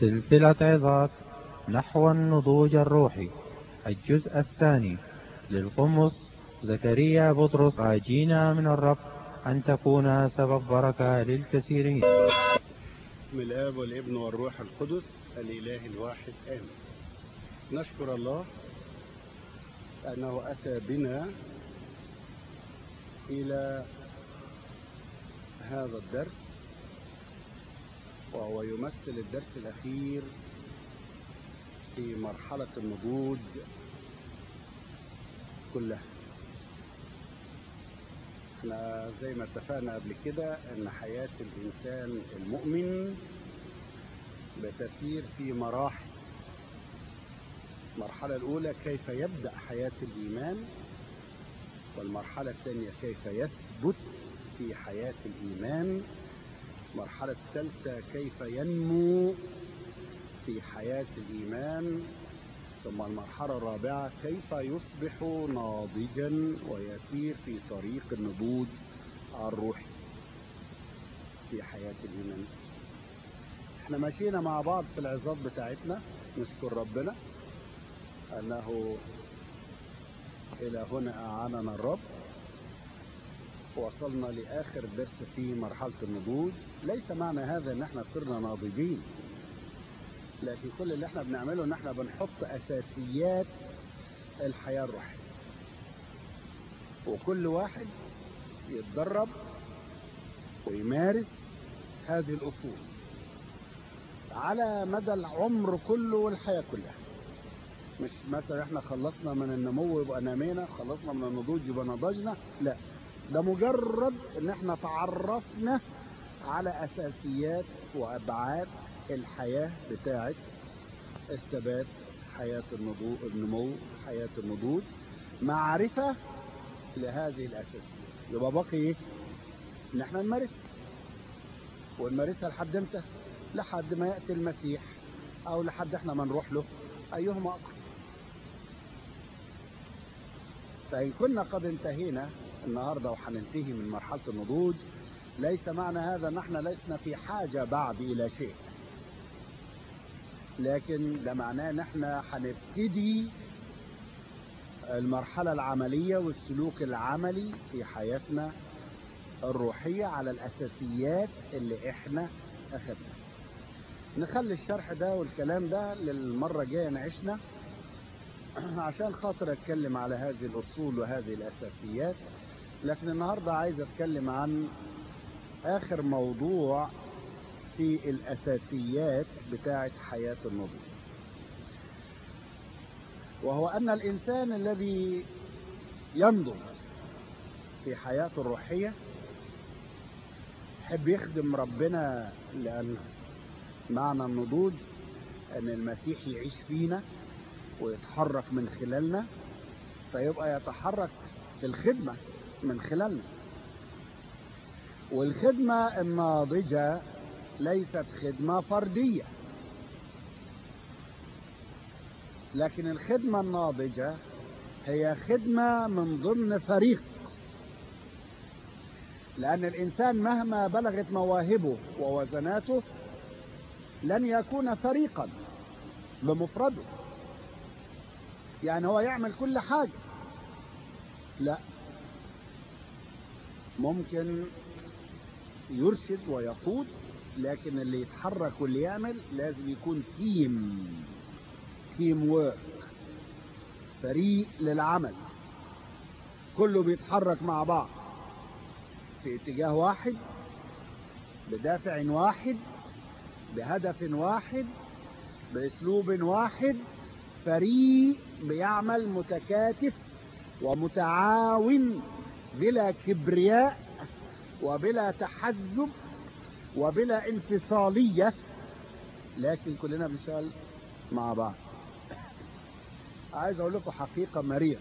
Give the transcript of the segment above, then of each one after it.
سلسلة عظات نحو النضوج الروحي الجزء الثاني للقمص زكريا بطرس عاجينا من الرب أن تكون سبب بركة للكثيرين بسم الآب والابن والروح القدس الإله الواحد آمين نشكر الله أنه أتى بنا إلى هذا الدرس وهو يمثل الدرس الأخير في مرحلة النضوج كلها احنا زي ما اتفقنا قبل كده ان حياة الانسان المؤمن بتسير في مراحل المرحلة الاولى كيف يبدأ حياة الايمان والمرحلة الثانية كيف يثبت في حياة الايمان المرحلة الثالثة كيف ينمو في حياة الايمان ثم المرحلة الرابعة كيف يصبح ناضجا ويسير في طريق النضوج الروحي في حياة الإيمان احنا ماشيين مع بعض في العظات بتاعتنا نشكر ربنا أنه إلى هنا أعاننا الرب وصلنا لآخر درس في مرحلة النضوج ليس معنى هذا أن احنا صرنا ناضجين لكن كل اللي احنا بنعمله ان احنا بنحط اساسيات الحياة الروحية وكل واحد يتدرب ويمارس هذه الاصول على مدى العمر كله والحياة كلها مش مثلا احنا خلصنا من النمو يبقى نمينا خلصنا من النضوج يبقى نضجنا لا ده مجرد ان احنا تعرفنا على اساسيات وابعاد الحياة بتاعة الثبات حياة النمو حياة النضوج معرفة لهذه الأساسيات يبقى باقي ايه ان احنا نمارسها ونمارسها لحد امتى لحد ما يأتي المسيح او لحد احنا ما نروح له ايهما اقرب فإن كنا قد انتهينا النهاردة وحننتهي من مرحلة النضوج ليس معنى هذا ان احنا لسنا في حاجة بعد الى شيء لكن ده معناه ان احنا هنبتدي المرحلة العملية والسلوك العملي في حياتنا الروحية على الاساسيات اللي احنا اخدناها نخلي الشرح ده والكلام ده للمرة الجاية نعيشنا عشان خاطر اتكلم على هذه الاصول وهذه الاساسيات لكن النهاردة عايز اتكلم عن اخر موضوع في الاساسيات بتاعة حياة النضوج وهو ان الانسان الذي ينضج في حياته الروحية يحب يخدم ربنا لان معنى النضوج ان المسيح يعيش فينا ويتحرك من خلالنا فيبقى يتحرك في الخدمة من خلالنا والخدمة الناضجة ليست خدمة فردية لكن الخدمة الناضجة هي خدمة من ضمن فريق لأن الإنسان مهما بلغت مواهبه ووزناته لن يكون فريقا بمفرده يعني هو يعمل كل حاجة لا ممكن يرشد ويقود لكن اللي يتحرك واللي يعمل لازم يكون تيم تيم وورك فريق للعمل كله بيتحرك مع بعض في اتجاه واحد بدافع واحد بهدف واحد باسلوب واحد فريق بيعمل متكاتف ومتعاون بلا كبرياء وبلا تحزب وبلا انفصالية لكن كلنا بنشتغل مع بعض عايز اقول لكم حقيقة مريرة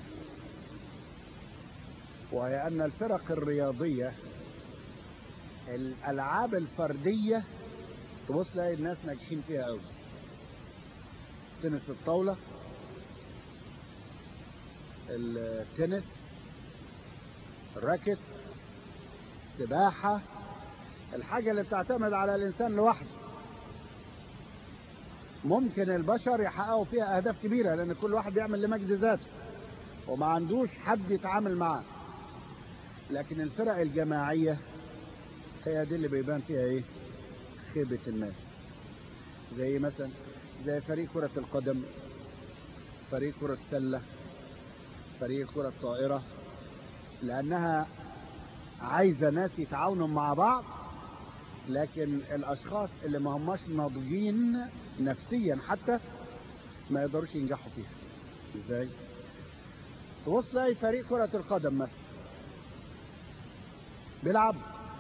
وهي ان الفرق الرياضية الالعاب الفردية تبص تلاقي الناس ناجحين فيها قوي تنس الطاولة التنس الراكت السباحة الحاجة اللي بتعتمد على الإنسان لوحده ممكن البشر يحققوا فيها اهداف كبيره لان كل واحد بيعمل لمجد ذاته وما عندوش حد يتعامل معاه لكن الفرق الجماعيه هي دي اللي بيبان فيها ايه خيبه الناس زي مثلا زي فريق كره القدم فريق كره السله فريق كره الطائره لانها عايزه ناس يتعاونوا مع بعض لكن الاشخاص اللي ما هماش ناضجين نفسيا حتى ما يقدروش ينجحوا فيها ازاي تبص تلاقي فريق كرة القدم مثلا بيلعب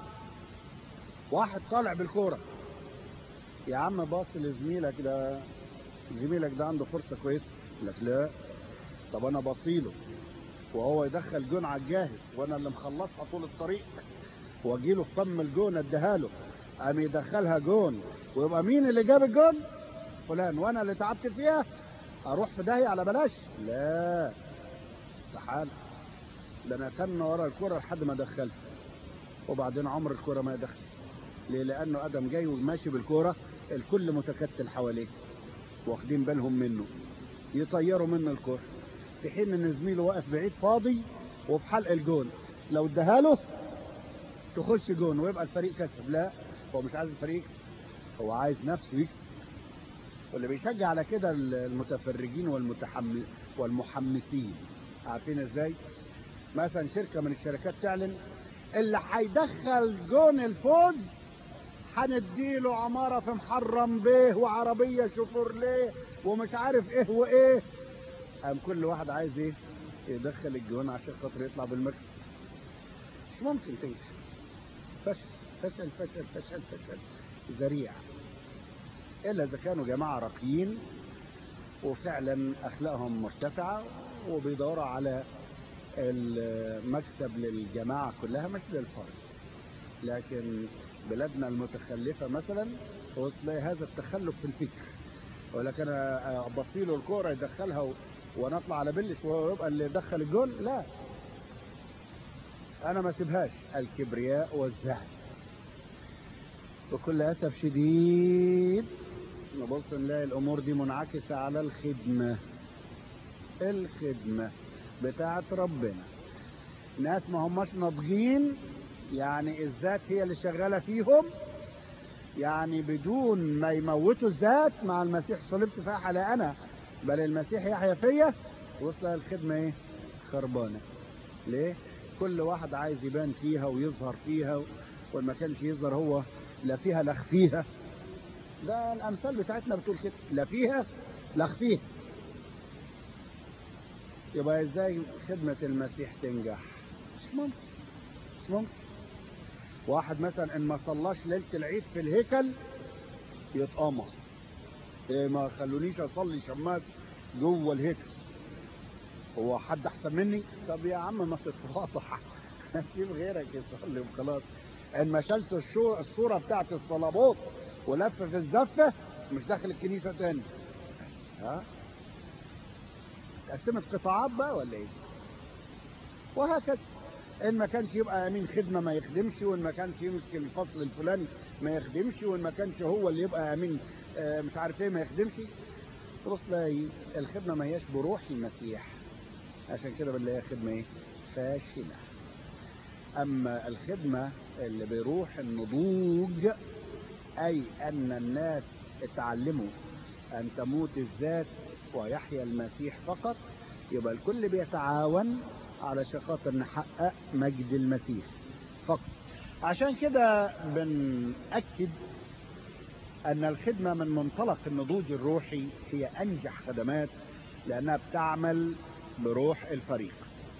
واحد طالع بالكورة يا عم باص لزميلك ده زميلك ده عنده فرصة كويسة يقول لك لا طب انا بصيله وهو يدخل جون على الجاهز وانا اللي مخلصها طول الطريق واجي له في فم الجون اديها له قام يدخلها جون ويبقى مين اللي جاب الجون فلان وانا اللي تعبت فيها اروح في داهيه على بلاش لا استحاله ده انا تن ورا الكره لحد ما ادخلها وبعدين عمر الكره ما يدخل ليه لانه ادم جاي وماشي بالكوره الكل متكتل حواليه واخدين بالهم منه يطيروا منه الكره في حين ان زميله واقف بعيد فاضي وفي حلق الجون لو اداها له تخش جون ويبقى الفريق كسب لا هو مش عايز الفريق يكسب هو عايز نفسه يكسب واللي بيشجع على كده المتفرجين والمتحمل والمحمسين عارفين ازاي مثلا شركه من الشركات تعلن اللي هيدخل جون الفوز هنديله عماره في محرم بيه وعربيه شوفورليه ومش عارف ايه وايه قام كل واحد عايز ايه يدخل الجون عشان خاطر يطلع بالمكسب مش ممكن تنجح فشل فشل فشل فشل فشل ذريع الا اذا كانوا جماعه راقيين وفعلا اخلاقهم مرتفعه وبيدوروا على المكسب للجماعه كلها مش للفرد لكن بلادنا المتخلفه مثلا وتلاقي هذا التخلف في الفكر ولكن انا بصيله الكوره يدخلها و... وانا اطلع على بلش وهو يبقى اللي دخل الجول لا انا ما سيبهاش الكبرياء والزهد بكل اسف شديد نبص نلاقي الامور دي منعكسه على الخدمه الخدمه بتاعه ربنا ناس ما هماش ناضجين يعني الذات هي اللي شغاله فيهم يعني بدون ما يموتوا الذات مع المسيح صلبت فيها على انا بل المسيح يحيا فيا وصل الخدمه ايه خربانه ليه كل واحد عايز يبان فيها ويظهر فيها وما كانش يظهر هو لا فيها لا خفيها ده الامثال بتاعتنا بتقول كده لا فيها لا خفيها يبقى ازاي خدمة المسيح تنجح مش ممكن مش ممكن واحد مثلا ان ما صلاش ليلة العيد في الهيكل يتقمص إيه ما خلونيش اصلي شماس جوه الهيكل هو حد احسن مني طب يا عم ما تتواضع سيب غيرك يصلي وخلاص ان ما شالش الشو الصوره بتاعت الصلابوت ولف في الزفه مش داخل الكنيسه تاني ها اتقسمت قطاعات بقى ولا ايه وهكذا ان ما كانش يبقى امين خدمه ما يخدمش وان ما كانش يمسك الفصل الفلاني ما يخدمش وان ما كانش هو اللي يبقى امين آه مش عارف ايه ما يخدمش تبص تلاقي الخدمه ما هياش بروح المسيح عشان كده بنلاقيها خدمه ايه فاشله اما الخدمه اللي بروح النضوج اي ان الناس اتعلموا ان تموت الذات ويحيا المسيح فقط يبقى الكل بيتعاون علشان خاطر نحقق مجد المسيح فقط عشان كده بنأكد أن الخدمة من منطلق النضوج الروحي هي أنجح خدمات لأنها بتعمل بروح الفريق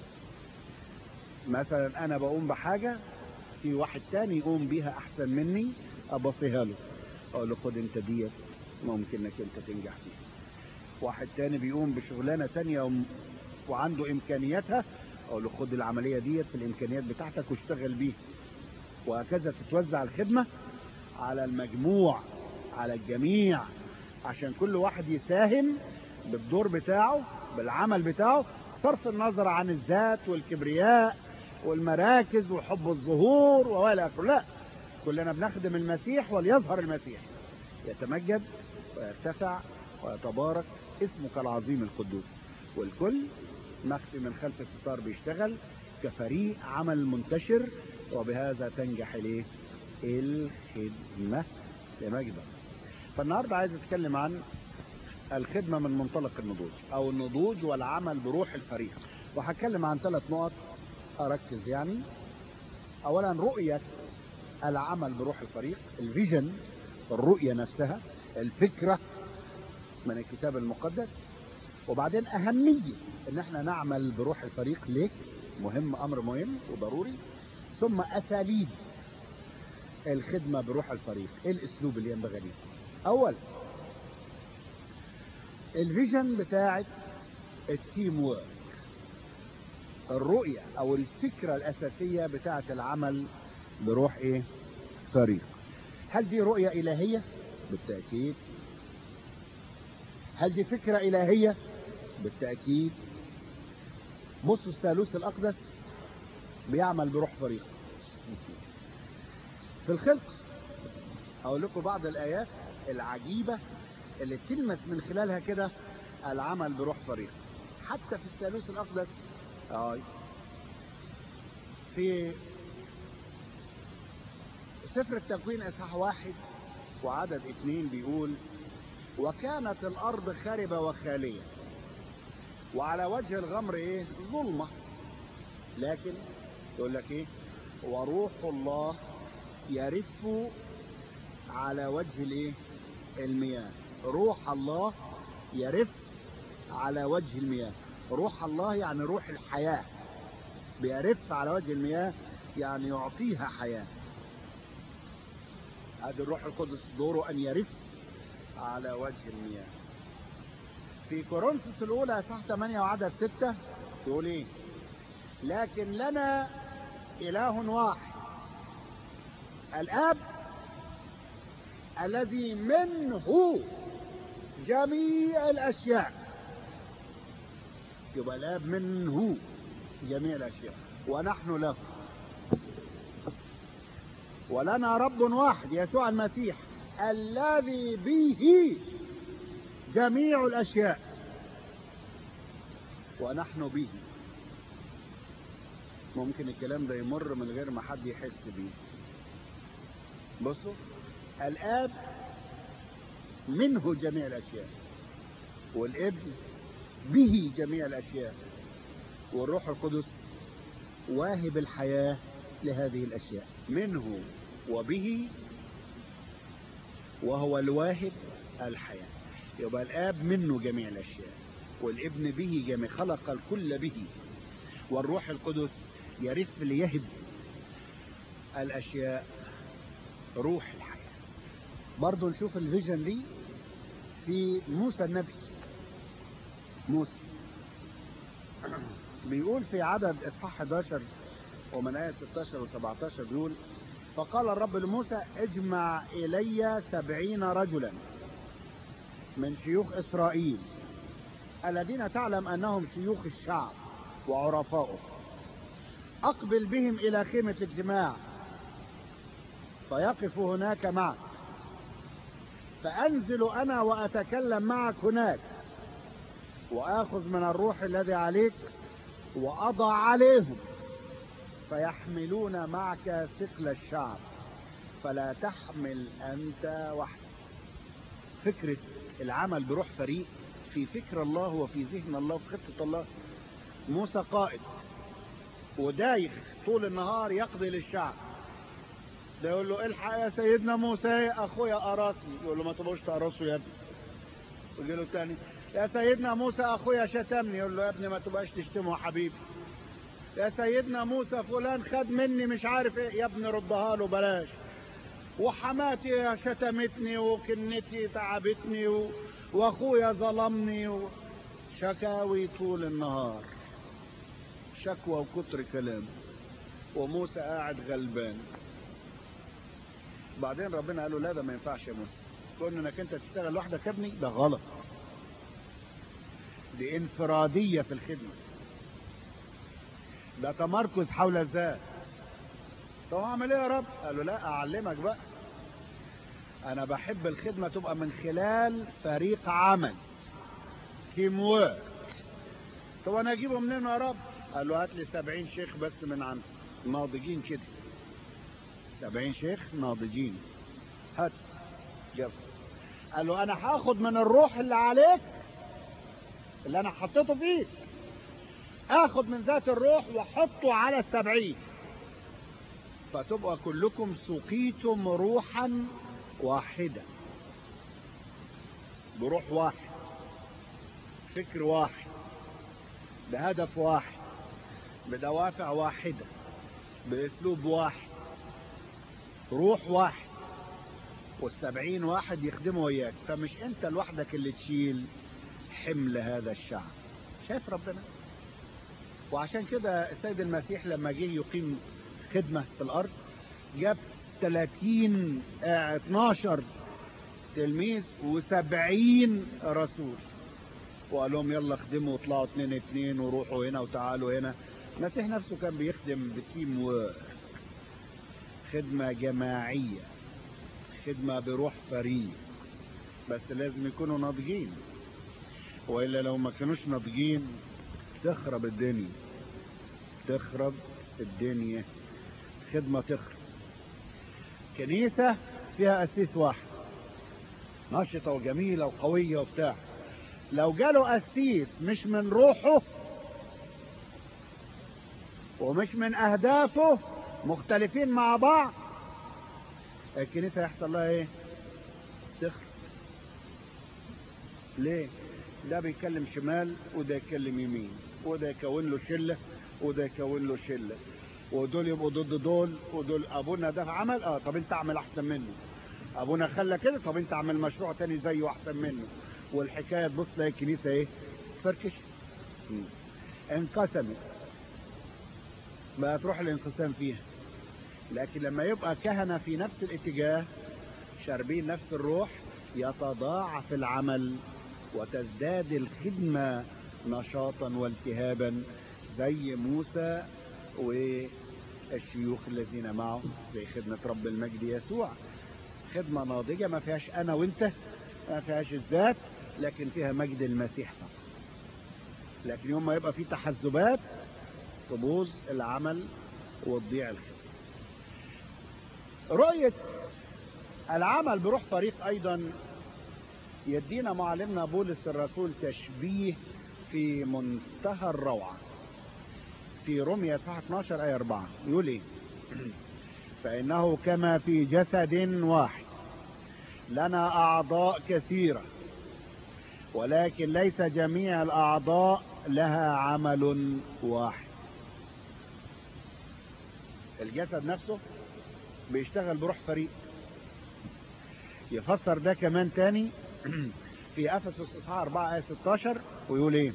مثلا أنا بقوم بحاجة في واحد تاني يقوم بيها أحسن مني أبصيها له أقول له خد أنت ديت ممكن إنك أنت تنجح فيها واحد تاني بيقوم بشغلانة تانية وعنده إمكانياتها اقول له خد العمليه ديت في الامكانيات بتاعتك واشتغل بيها وهكذا تتوزع الخدمه على المجموع على الجميع عشان كل واحد يساهم بالدور بتاعه بالعمل بتاعه صرف النظر عن الذات والكبرياء والمراكز وحب الظهور والى اخره لا كلنا بنخدم المسيح وليظهر المسيح يتمجد ويرتفع ويتبارك اسمك العظيم القدوس والكل مخفي من خلف الستار بيشتغل كفريق عمل منتشر وبهذا تنجح الايه الخدمة لمجد الله. فالنهاردة عايز اتكلم عن الخدمة من منطلق النضوج او النضوج والعمل بروح الفريق وهتكلم عن ثلاث نقط اركز يعني اولا رؤية العمل بروح الفريق الفيجن الرؤية نفسها الفكرة من الكتاب المقدس وبعدين أهمية إن احنا نعمل بروح الفريق ليه؟ مهم أمر مهم وضروري ثم أساليب الخدمة بروح الفريق إيه الأسلوب اللي ينبغي ليه؟ أولا الفيجن بتاعت التيم وورك الرؤية أو الفكرة الأساسية بتاعت العمل بروح إيه؟ فريق هل دي رؤية إلهية؟ بالتأكيد هل دي فكرة إلهية؟ بالتأكيد بصوا الثالوث الأقدس بيعمل بروح فريق في الخلق أقول لكم بعض الآيات العجيبة اللي تلمس من خلالها كده العمل بروح فريق حتى في الثالوث الأقدس آه في سفر التكوين إصحاح واحد وعدد اثنين بيقول وكانت الأرض خاربة وخالية وعلى وجه الغمر ايه ظلمة لكن يقول لك ايه وروح الله يرف على وجه الايه المياه روح الله يرف على وجه المياه روح الله يعني روح الحياة بيرف على وجه المياه يعني يعطيها حياة هذا الروح القدس دوره أن يرف على وجه المياه في كورنثوس الأولى اصحاح 8 وعدد 6 يقول إيه؟ لكن لنا إله واحد الآب الذي منه جميع الأشياء يبقى الآب منه جميع الأشياء ونحن له ولنا رب واحد يسوع المسيح الذي به جميع الأشياء ونحن به ممكن الكلام ده يمر من غير ما حد يحس بيه بصوا الآب منه جميع الأشياء والابن به جميع الأشياء والروح القدس واهب الحياة لهذه الأشياء منه وبه وهو الواهب الحياة يبقى الآب منه جميع الأشياء والابن به جميع خلق الكل به والروح القدس يرث ليهب الأشياء روح الحياة برضو نشوف الفيجن دي في موسى النبي موسى بيقول في عدد اصحاح 11 ومن آية 16 و17 بيقول فقال الرب لموسى اجمع إلي سبعين رجلا من شيوخ إسرائيل الذين تعلم أنهم شيوخ الشعب وعرفاؤه أقبل بهم إلى خيمة الاجتماع فيقف هناك معك فأنزل أنا وأتكلم معك هناك وآخذ من الروح الذي عليك وأضع عليهم فيحملون معك ثقل الشعب فلا تحمل أنت وحدك فكرة العمل بروح فريق في فكر الله وفي ذهن الله وفي خطة الله موسى قائد ودايخ طول النهار يقضي للشعب ده يقول له الحق يا سيدنا موسى يا اخويا قرصني يقول له ما تبقوش تقرصوا يا ابني يقول له تاني يا سيدنا موسى اخويا شتمني يقول له يا ابني ما تبقاش تشتمه حبيبي يا سيدنا موسى فلان خد مني مش عارف ايه يا ابني ردها له بلاش وحماتي شتمتني وكنتي تعبتني و... واخويا ظلمني و... شكاوي طول النهار شكوى وكتر كلام وموسى قاعد غلبان بعدين ربنا قال له لا ده ما ينفعش يا موسى كون انك انت تشتغل لوحدك يا ابني ده غلط دي انفرادية في الخدمة ده تمركز حول الذات طب اعمل ايه يا رب قال له لا اعلمك بقى انا بحب الخدمة تبقى من خلال فريق عمل تيم وورك طب انا اجيبه منين يا رب قال له هات لي 70 شيخ بس من عندك ناضجين كده 70 شيخ ناضجين هات جاب قال له انا هاخد من الروح اللي عليك اللي انا حطيته فيك اخد من ذات الروح واحطه على السبعين فتبقى كلكم سقيتم روحا واحدا بروح واحد فكر واحد بهدف واحد بدوافع واحدة باسلوب واحد روح واحد والسبعين واحد يخدموا وياك فمش انت لوحدك اللي تشيل حمل هذا الشعب شايف ربنا وعشان كده السيد المسيح لما جه يقيم خدمة في الأرض جاب 30 اه 12 تلميذ و70 رسول وقال لهم يلا خدموا واطلعوا اتنين اتنين وروحوا هنا وتعالوا هنا المسيح نفسه كان بيخدم بتيم و خدمة جماعية خدمة بروح فريق بس لازم يكونوا ناضجين وإلا لو ما كانوش ناضجين تخرب الدنيا تخرب الدنيا خدمة تخرب كنيسة فيها أسيس واحد نشطة وجميلة وقوية وبتاع لو جاله أسيس مش من روحه ومش من أهدافه مختلفين مع بعض الكنيسة يحصل لها ايه تخرب ليه ده بيتكلم شمال وده يتكلم يمين وده يكون له شلة وده يكون له شلة ودول يبقوا ضد دول ودول ابونا ده عمل اه طب انت اعمل احسن منه ابونا خلى كده طب انت اعمل مشروع تاني زيه احسن منه والحكايه تبص تلاقي الكنيسه ايه فركش انقسمت بقى تروح الانقسام فيها لكن لما يبقى كهنه في نفس الاتجاه شاربين نفس الروح يتضاعف العمل وتزداد الخدمه نشاطا والتهابا زي موسى والشيوخ الذين معه زي خدمة رب المجد يسوع خدمة ناضجة ما فيهاش أنا وأنت ما فيهاش الذات لكن فيها مجد المسيح فقط لكن يوم ما يبقى في تحزبات تبوظ العمل وتضيع الخدمة رؤية العمل بروح فريق أيضا يدينا معلمنا بولس الرسول تشبيه في منتهى الروعه في رمية صح 12 آية 4 يقول إيه فإنه كما في جسد واحد لنا أعضاء كثيرة ولكن ليس جميع الأعضاء لها عمل واحد الجسد نفسه بيشتغل بروح فريق يفسر ده كمان تاني في أفسس إصحاح 4 آية 16 ويقول إيه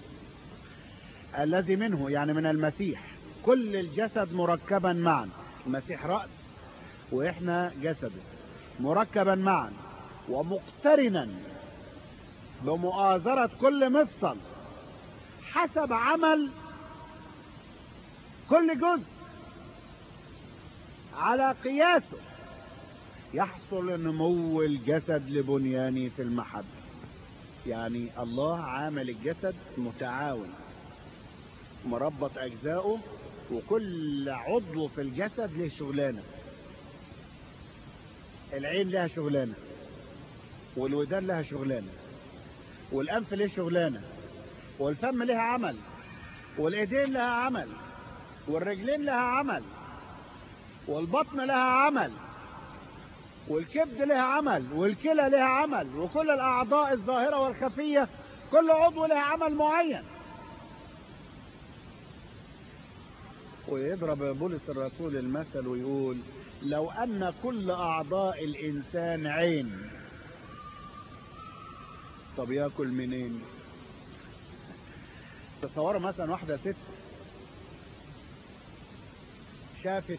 الذي منه يعني من المسيح كل الجسد مركبا معا المسيح رأس وإحنا جسده مركبا معا ومقترنا بمؤازرة كل مفصل حسب عمل كل جزء على قياسه يحصل نمو الجسد لبنيانه في المحبة يعني الله عامل الجسد متعاون مربط أجزائه وكل عضو في الجسد له شغلانة العين لها شغلانة والودان لها شغلانة والأنف له شغلانة والفم لها عمل والإيدين لها عمل والرجلين لها عمل والبطن لها عمل والكبد لها عمل والكلى لها عمل وكل الأعضاء الظاهرة والخفية كل عضو لها عمل معين ويضرب بولس الرسول المثل ويقول لو أن كل أعضاء الإنسان عين طب ياكل منين تصوروا مثلا واحدة ست شافت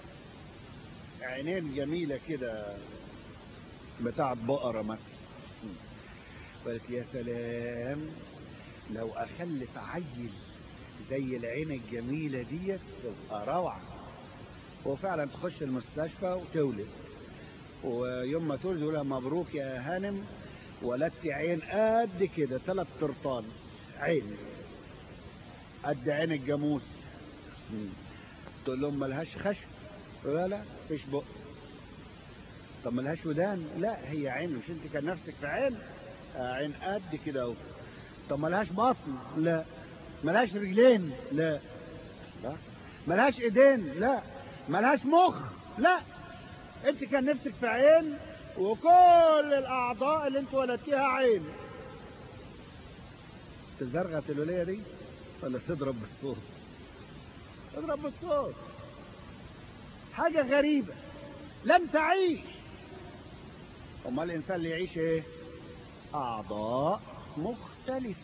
عينين جميلة كده بتاعت بقرة مثلا قالت يا سلام لو أخلف عيل زي العين الجميلة ديت تبقى روعة وفعلا تخش المستشفى وتولد ويوم ما تولد يقولها مبروك يا هانم ولدت عين قد كده ثلاث ترطان عين قد عين الجاموس مم. تقول لهم ملهاش خشب لا لا فيش بق طب ملهاش ودان لا هي عين مش انت كان نفسك في عين آه عين قد كده اهو طب ملهاش بطن لا ملهاش رجلين لا لا ملهاش ايدين لا ملهاش مخ لا انت كان نفسك في عين وكل الاعضاء اللي انت ولدتيها عين تزرغت الوليه دي ولا تضرب بالصوت تضرب بالصوت حاجه غريبه لم تعيش امال الانسان اللي يعيش ايه اعضاء مختلفه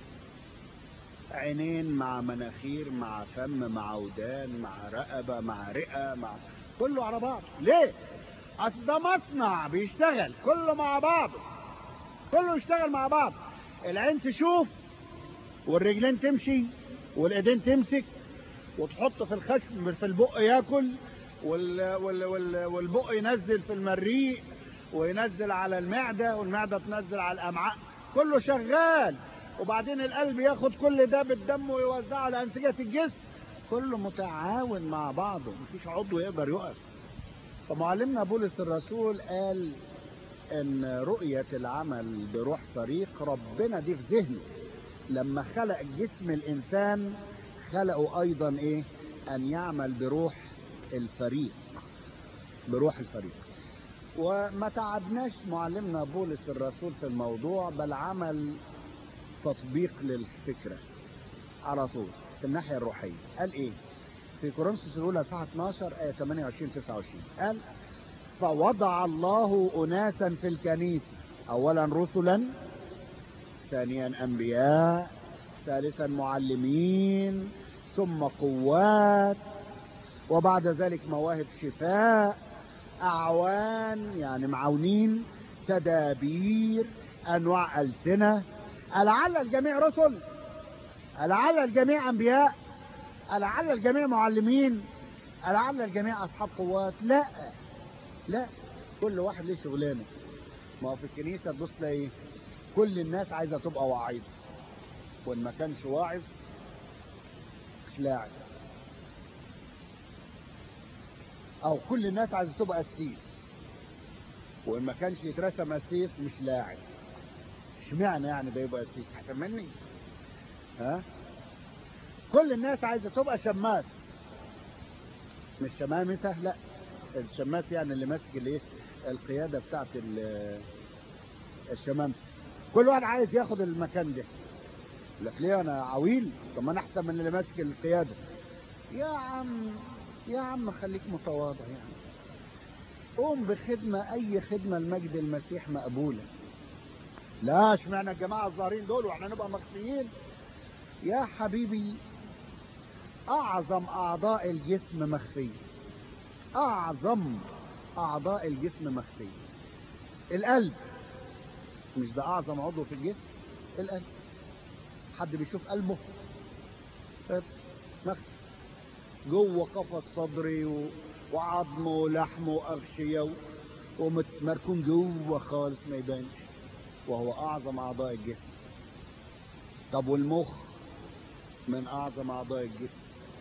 عينين مع مناخير مع فم مع ودان مع رقبه مع رئه مع كله على بعض ليه اصل ده مصنع بيشتغل كله مع بعضه كله يشتغل مع بعض العين تشوف والرجلين تمشي والايدين تمسك وتحط في الخشم في البق ياكل وال وال وال والبق ينزل في المريء وينزل على المعده والمعده تنزل على الامعاء كله شغال وبعدين القلب ياخد كل ده بالدم ويوزعه على انسجه الجسم كله متعاون مع بعضه مفيش عضو يقدر يقف فمعلمنا بولس الرسول قال ان رؤية العمل بروح فريق ربنا دي في ذهنه لما خلق جسم الانسان خلقه ايضا ايه ان يعمل بروح الفريق بروح الفريق وما تعبناش معلمنا بولس الرسول في الموضوع بل عمل تطبيق للفكرة على طول في الناحية الروحية قال ايه في كورنثوس الاولى صح 12 ايه 28 29 قال فوضع الله اناسا في الكنيسه اولا رسلا ثانيا انبياء ثالثا معلمين ثم قوات وبعد ذلك مواهب شفاء اعوان يعني معاونين تدابير انواع السنه لعل الجميع رسل لعل الجميع انبياء لعل الجميع معلمين لعل الجميع اصحاب قوات لا لا كل واحد ليه شغلانه ما هو في الكنيسه تبص تلاقي كل الناس عايزه تبقى واعظ وان ما كانش واعظ مش لاعب او كل الناس عايزه تبقى قسيس وان ما كانش يترسم قسيس مش لاعب اشمعنى يعني ده يبقى قسيس احسن مني ها كل الناس عايزه تبقى شماس مش شمامسه لا الشماس يعني اللي ماسك الايه القياده بتاعت الشمامسه كل واحد عايز ياخد المكان ده يقول لك ليه انا عويل طب ما انا احسن من اللي ماسك القياده يا عم يا عم خليك متواضع يعني قوم بخدمه اي خدمه لمجد المسيح مقبوله لا اشمعنى الجماعه الظاهرين دول واحنا نبقى مخفيين يا حبيبي اعظم اعضاء الجسم مخفيه اعظم اعضاء الجسم مخفيه القلب مش ده اعظم عضو في الجسم القلب حد بيشوف قلبه مخفي جوه قفص صدري و... وعظمه ولحمه واغشيه ومركون جوه خالص ما يبانش وهو اعظم اعضاء الجسم طب والمخ من اعظم اعضاء الجسم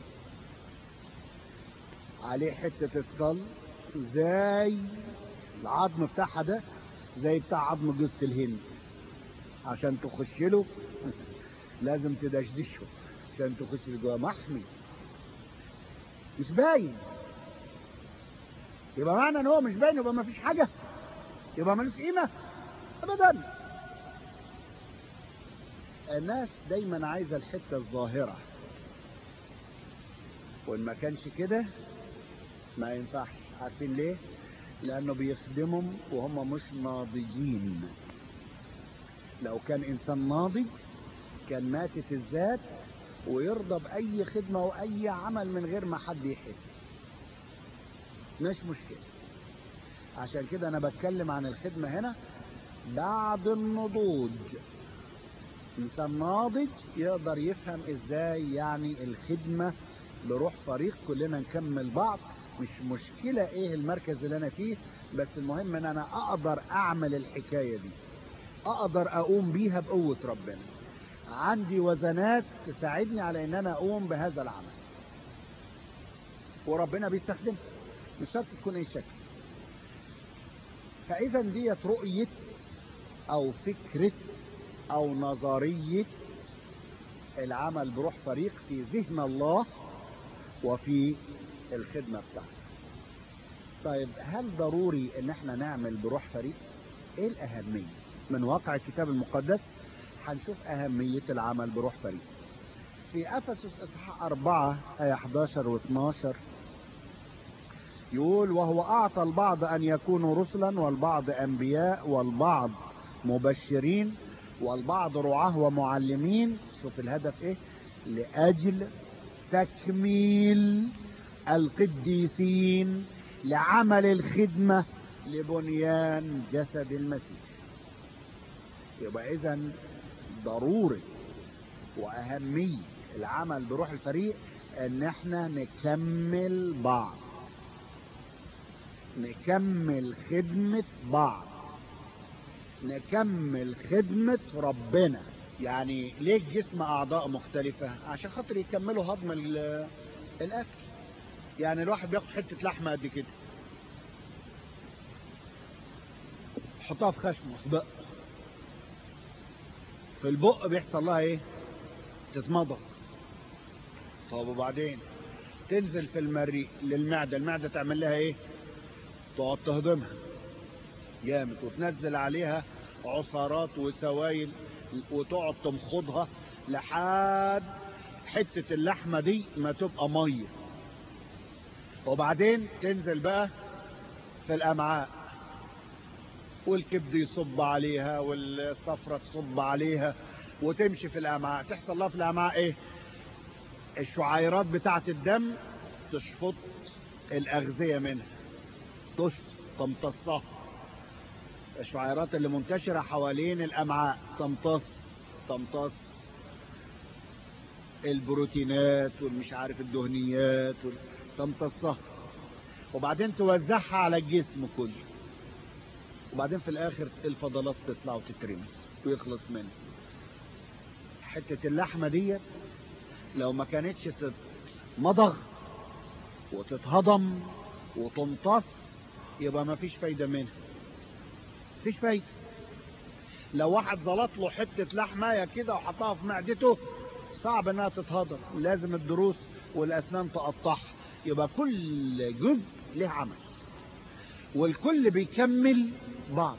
عليه حتة اسكال زي العظم بتاعها ده زي بتاع عظم جوزة الهند عشان تخش له لازم تدشدشه عشان تخش جوه محمي مش باين يبقى معنى ان هو مش باين يبقى ما فيش حاجة يبقى ملوش قيمة ابدا الناس دايما عايزة الحتة الظاهرة وان ما كانش كده ما ينفعش عارفين ليه لانه بيخدمهم وهم مش ناضجين لو كان انسان ناضج كان ماتت الذات ويرضى باي خدمه واي عمل من غير ما حد يحس مش مشكله عشان كده انا بتكلم عن الخدمه هنا بعد النضوج انسان ناضج يقدر يفهم ازاي يعني الخدمه بروح فريق كلنا نكمل بعض مش مشكلة ايه المركز اللي انا فيه بس المهم ان انا اقدر اعمل الحكاية دي اقدر اقوم بيها بقوة ربنا عندي وزنات تساعدني على ان انا اقوم بهذا العمل وربنا بيستخدمها مش شرط تكون اي شكل فاذا ديت رؤية او فكرة او نظرية العمل بروح فريق في ذهن الله وفي الخدمة بتاعته طيب هل ضروري ان احنا نعمل بروح فريق ايه الاهمية من واقع الكتاب المقدس هنشوف اهمية العمل بروح فريق في افسس اصحاح 4 ايه 11 و 12 يقول وهو اعطى البعض ان يكونوا رسلا والبعض انبياء والبعض مبشرين والبعض رعاه ومعلمين شوف الهدف ايه لاجل تكميل القديسين لعمل الخدمة لبنيان جسد المسيح يبقى اذا ضرورة واهمية العمل بروح الفريق ان احنا نكمل بعض نكمل خدمة بعض نكمل خدمة ربنا يعني ليه الجسم اعضاء مختلفة عشان خاطر يكملوا هضم الاكل يعني الواحد بياخد حتة لحمة قد كده يحطها في خشمه في بقه في البق بيحصل لها ايه تتمضغ طب وبعدين تنزل في المريء للمعدة المعدة تعمل لها ايه تقعد تهضمها جامد وتنزل عليها عصارات وسوائل وتقعد تمخضها لحد حتة اللحمة دي ما تبقى مية وبعدين تنزل بقى في الامعاء والكبد يصب عليها والصفرة تصب عليها وتمشي في الامعاء تحصل لها في الامعاء ايه الشعيرات بتاعة الدم تشفط الاغذية منها تشفط تمتصها الشعيرات اللي منتشرة حوالين الامعاء تمتص تمتص البروتينات والمش عارف الدهنيات تمتصها وبعدين توزعها على الجسم كله وبعدين في الاخر الفضلات تطلع وتترمي ويخلص منها حتة اللحمة ديت لو ما كانتش تتمضغ وتتهضم وتمتص يبقى ما فيش فايدة منها فيش فايدة لو واحد زلط له حتة لحماية كده وحطها في معدته صعب انها تتهضم لازم الضروس والاسنان تقطعها يبقى كل جزء له عمل والكل بيكمل بعض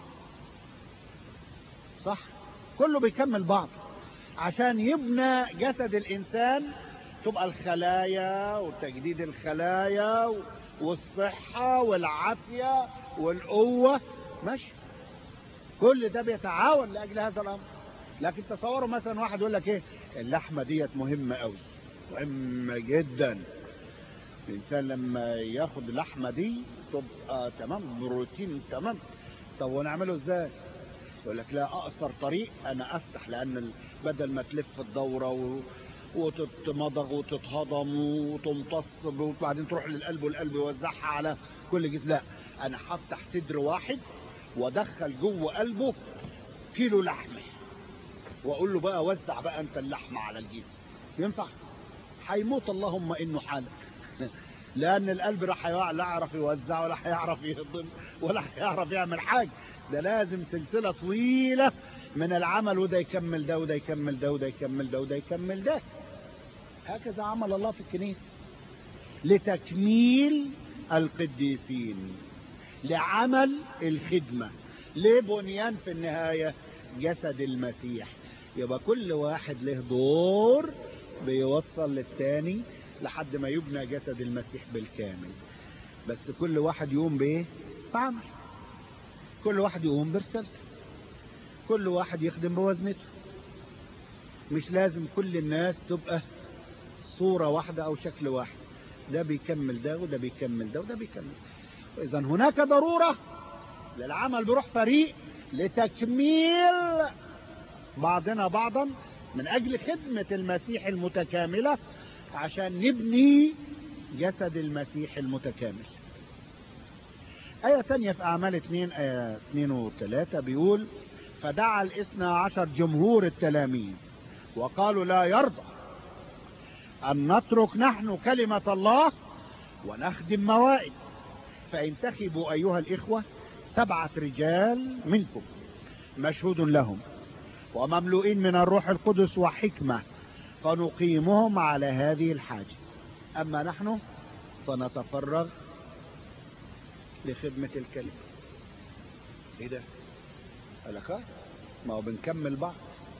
صح كله بيكمل بعض عشان يبنى جسد الانسان تبقى الخلايا وتجديد الخلايا والصحة والعافية والقوة ماشي كل ده بيتعاون لأجل هذا الأمر لكن تصوروا مثلا واحد يقول لك ايه اللحمة ديت مهمة قوي مهمة جدا الإنسان لما ياخد اللحمة دي تبقى تمام بروتين تمام طب ونعمله ازاي يقول لك لا أقصر طريق أنا أفتح لأن بدل ما تلف الدورة و... وتتمضغ وتتهضم وتمتص وبعدين تروح للقلب والقلب يوزعها على كل جسم لا أنا هفتح صدر واحد وادخل جوه قلبه كيلو لحمه واقول له بقى وزع بقى انت اللحمه على الجسم ينفع هيموت اللهم انه حالك لان القلب راح لا يعرف يوزع ولا هيعرف يهضم ولا هيعرف يعمل حاجه ده لازم سلسله طويله من العمل وده يكمل ده وده يكمل ده وده يكمل ده وده يكمل ده هكذا عمل الله في الكنيسه لتكميل القديسين لعمل الخدمه لبنيان في النهايه جسد المسيح يبقى كل واحد له دور بيوصل للتاني لحد ما يبنى جسد المسيح بالكامل بس كل واحد يقوم بايه بعمل كل واحد يقوم برسالته كل واحد يخدم بوزنته مش لازم كل الناس تبقى صورة واحدة او شكل واحد ده بيكمل ده وده بيكمل ده وده بيكمل اذا هناك ضرورة للعمل بروح فريق لتكميل بعضنا بعضا من اجل خدمة المسيح المتكاملة عشان نبني جسد المسيح المتكامل آية ثانية في أعمال 2 آية 2 و 3 بيقول فدعا الاثنى عشر جمهور التلاميذ وقالوا لا يرضى أن نترك نحن كلمة الله ونخدم موائد فانتخبوا أيها الإخوة سبعة رجال منكم مشهود لهم ومملوئين من الروح القدس وحكمة فنقيمهم على هذه الحاجة أما نحن فنتفرغ لخدمة الكلمة ايه ده قال لك ما هو بنكمل بعض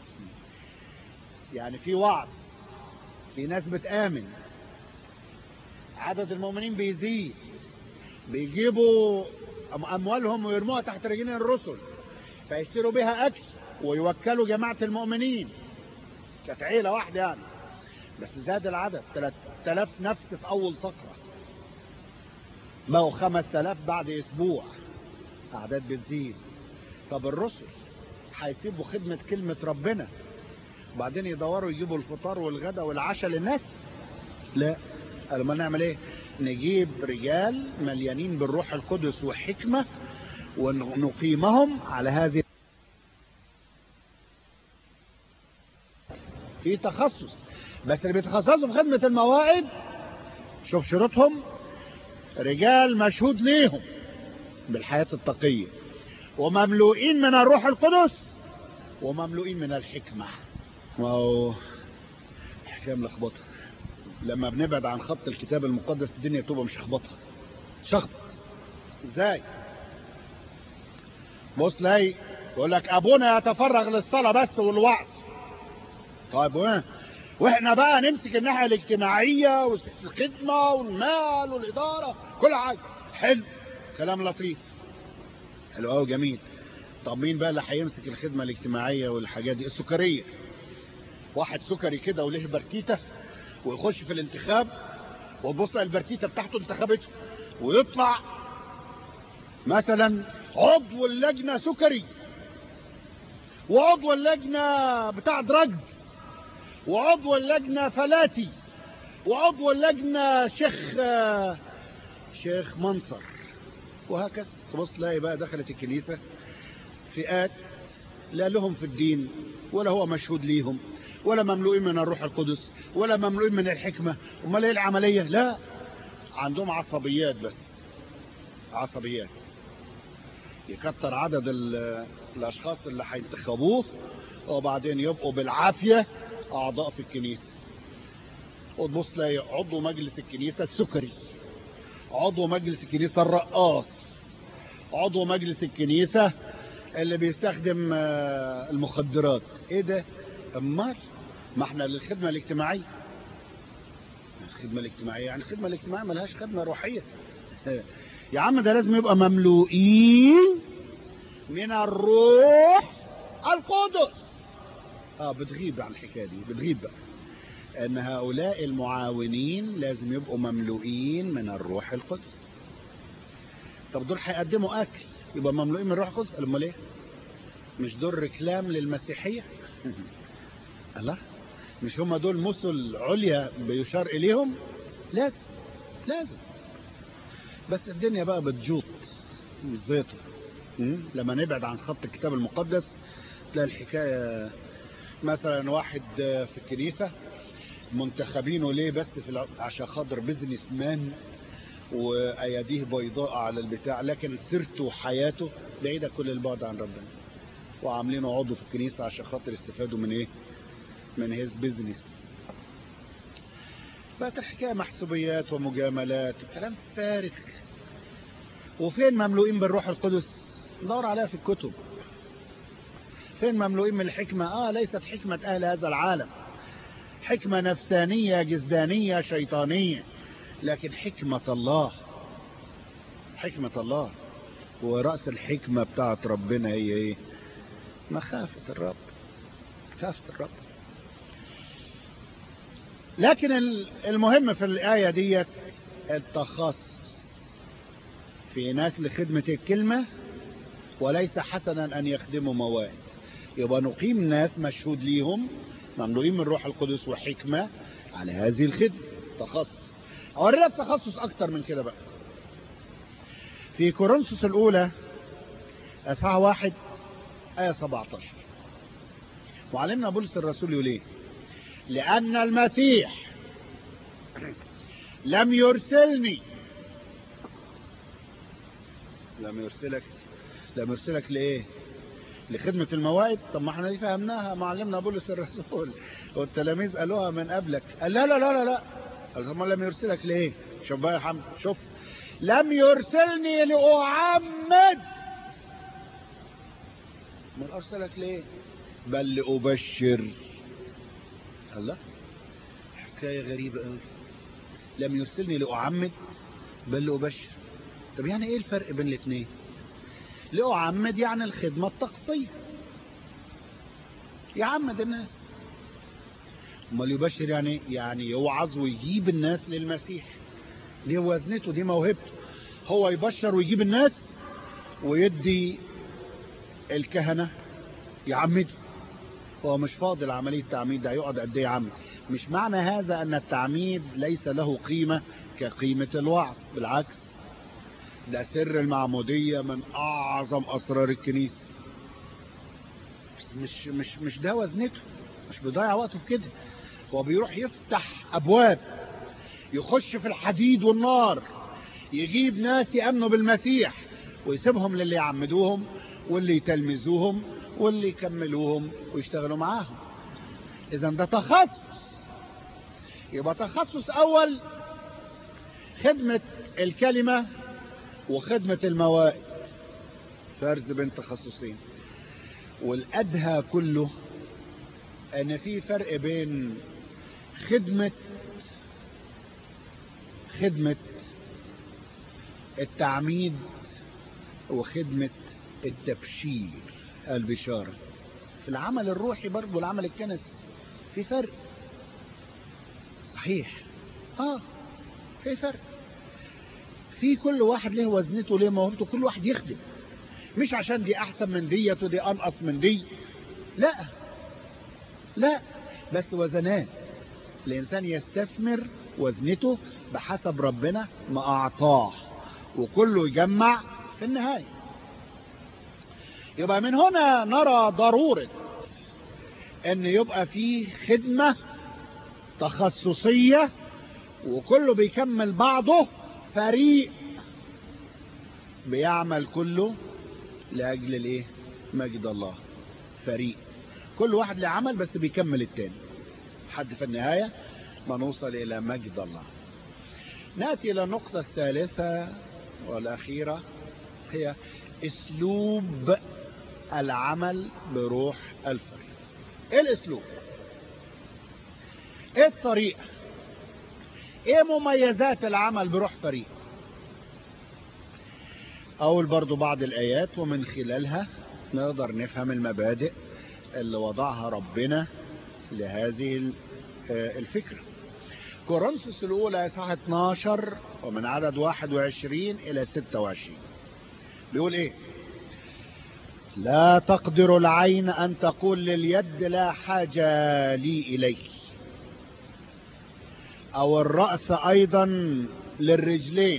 يعني في وعظ في ناس بتآمن عدد المؤمنين بيزيد بيجيبوا أموالهم ويرموها تحت رجلين الرسل فيشتروا بها أكل ويوكلوا جماعة المؤمنين كانت عيلة واحدة يعني بس زاد العدد 3000 نفس في أول صخرة بقوا 5000 بعد أسبوع أعداد بتزيد طب الرسل هيسيبوا خدمة كلمة ربنا وبعدين يدوروا يجيبوا الفطار والغداء والعشاء للناس لا قالوا ما نعمل ايه نجيب رجال مليانين بالروح القدس وحكمة ونقيمهم على هذه في تخصص بس اللي بيتخصصوا في خدمة الموائد شوف شروطهم رجال مشهود ليهم بالحياة التقية ومملوئين من الروح القدس ومملوئين من الحكمة واو حكاية ملخبطة لما بنبعد عن خط الكتاب المقدس الدنيا تبقى مش شخبطة شخبط ازاي بص لاقي يقول لك ابونا يتفرغ للصلاة بس والوعظ طيب وين واحنا بقى نمسك الناحية الاجتماعية والخدمة والمال والإدارة كل حاجة حلو كلام لطيف حلو قوي جميل طب مين بقى اللي هيمسك الخدمة الاجتماعية والحاجات دي السكرية واحد سكري كده وليه برتيتة ويخش في الانتخاب وتبص البرتيتة بتاعته انتخبته ويطلع مثلا عضو اللجنة سكري وعضو اللجنة بتاع دراجز وعضو اللجنة فلاتي وعضو اللجنة شيخ شيخ منصر وهكذا تبص تلاقي بقى دخلت الكنيسة فئات لا لهم في الدين ولا هو مشهود ليهم ولا مملوئين من الروح القدس ولا مملوئين من الحكمة امال ايه العملية لا عندهم عصبيات بس عصبيات يكتر عدد الاشخاص اللي هينتخبوه وبعدين يبقوا بالعافية اعضاء في الكنيسة وتبص تلاقي عضو مجلس الكنيسة السكري عضو مجلس الكنيسة الرقاص عضو مجلس الكنيسة اللي بيستخدم المخدرات ايه ده امال ما احنا للخدمة الاجتماعية الخدمة الاجتماعية يعني الخدمة الاجتماعية ملهاش خدمة روحية يا عم ده لازم يبقى مملوئين من الروح القدس اه بتغيب عن الحكاية دي بتغيب بقى ان هؤلاء المعاونين لازم يبقوا مملوئين من الروح القدس طب دول هيقدموا اكل يبقى مملوئين من الروح القدس امال ايه مش دول ركلام للمسيحية الله مش هم دول مثل عليا بيشار اليهم لازم لازم بس الدنيا بقى بتجوط مش زيطة لما نبعد عن خط الكتاب المقدس تلاقي الحكاية مثلا واحد في الكنيسة منتخبينه ليه بس في الع... عشان خاطر بزنس مان واياديه بيضاء على البتاع لكن سيرته وحياته بعيدة كل البعد عن ربنا وعاملينه عضو في الكنيسة عشان خاطر يستفادوا من ايه من هيز بيزنس بقت الحكاية محسوبيات ومجاملات وكلام فارغ وفين مملوئين بالروح القدس ندور عليها في الكتب فين مملوئين من الحكمة اه ليست حكمة اهل هذا العالم حكمة نفسانية جزدانية شيطانية لكن حكمة الله حكمة الله ورأس الحكمة بتاعت ربنا هي ايه مخافة الرب مخافة الرب لكن المهم في الآية ديت التخصص في ناس لخدمة الكلمة وليس حسنا أن يخدموا موائد يبقى نقيم ناس مشهود ليهم مملوئين من روح القدس وحكمة على هذه الخدمة تخصص اوريك تخصص اكتر من كده بقى في كورنثوس الاولى اصحاح واحد ايه 17 وعلمنا بولس الرسول يقول ايه لان المسيح لم يرسلني لم يرسلك لم يرسلك لايه لخدمة الموائد طب ما احنا دي فهمناها معلمنا بولس الرسول والتلاميذ قالوها من قبلك قال لا لا لا لا لا قال طب ما لم يرسلك ليه شوف بقى يا حمد شوف لم يرسلني لأعمد من أرسلك ليه بل لأبشر الله حكاية غريبة قوي لم يرسلني لأعمد بل لأبشر طب يعني ايه الفرق بين الاثنين لأعمد يعني الخدمة الطقسية يعمد الناس امال يبشر يعني يعني يوعظ ويجيب الناس للمسيح دي وزنته دي موهبته هو يبشر ويجيب الناس ويدي الكهنة يعمد هو مش فاضل عملية تعميد ده هيقعد قد ايه يعمد مش معنى هذا ان التعميد ليس له قيمة كقيمة الوعظ بالعكس ده سر المعمودية من اعظم اسرار الكنيسة بس مش مش مش ده وزنته مش بيضيع وقته في كده هو بيروح يفتح ابواب يخش في الحديد والنار يجيب ناس يامنوا بالمسيح ويسيبهم للي يعمدوهم واللي يتلمذوهم واللي يكملوهم ويشتغلوا معاهم اذا ده تخصص يبقى تخصص اول خدمة الكلمة وخدمة الموائد فرز بين تخصصين والادهى كله ان في فرق بين خدمة خدمة التعميد وخدمة التبشير البشارة في العمل الروحي برضه العمل الكنسي في فرق صحيح اه في فرق في كل واحد له وزنته له موهبته كل واحد يخدم مش عشان دي احسن من ديت ودي انقص من دي لا لا بس وزنات الانسان يستثمر وزنته بحسب ربنا ما اعطاه وكله يجمع في النهاية يبقى من هنا نرى ضرورة ان يبقى فيه خدمة تخصصية وكله بيكمل بعضه فريق بيعمل كله لاجل الايه مجد الله فريق كل واحد له عمل بس بيكمل التاني حد في النهاية ما نوصل الى مجد الله ناتي الى النقطة الثالثة والاخيرة هي اسلوب العمل بروح الفريق ايه الاسلوب ايه الطريقة ايه مميزات العمل بروح فريق اول برضو بعض الايات ومن خلالها نقدر نفهم المبادئ اللي وضعها ربنا لهذه الفكرة كورنثوس الاولى اصحاح 12 ومن عدد 21 الى 26 بيقول ايه لا تقدر العين ان تقول لليد لا حاجة لي اليك او الرأس ايضا للرجلين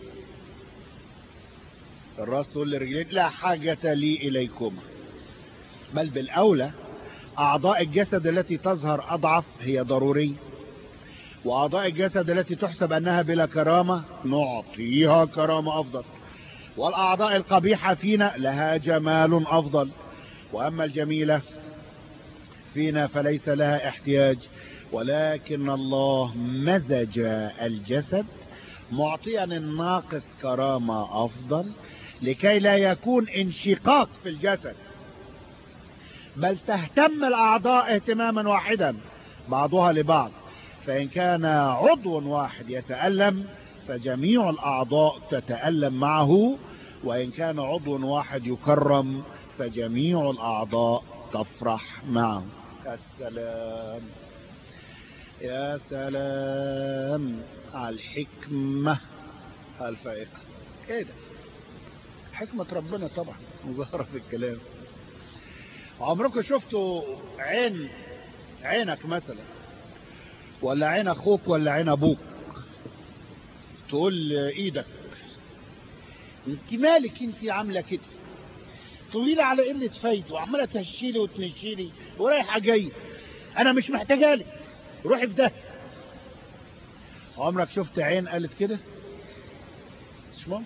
الرأس تقول للرجلين لا حاجة لي اليكما بل بالاولى اعضاء الجسد التي تظهر اضعف هي ضرورية واعضاء الجسد التي تحسب انها بلا كرامة نعطيها كرامة افضل والاعضاء القبيحة فينا لها جمال افضل واما الجميلة فينا فليس لها احتياج ولكن الله مزج الجسد معطيا الناقص كرامة افضل لكي لا يكون انشقاق في الجسد بل تهتم الاعضاء اهتماما واحدا بعضها لبعض فان كان عضو واحد يتألم فجميع الاعضاء تتألم معه وان كان عضو واحد يكرم فجميع الاعضاء تفرح معه السلام يا سلام على الحكمة الفائقة ايه ده حكمة ربنا طبعا مظهرة في الكلام عمركم شفتوا عين عينك مثلا ولا عين اخوك ولا عين ابوك تقول ايدك انت مالك انت عامله كده طويلة على قلة فايدة وعمالة تهشيلي وتنشيلي ورايحة جاية أنا مش محتاجة لك روحي في ده عمرك شفت عين قالت كده مش ممكن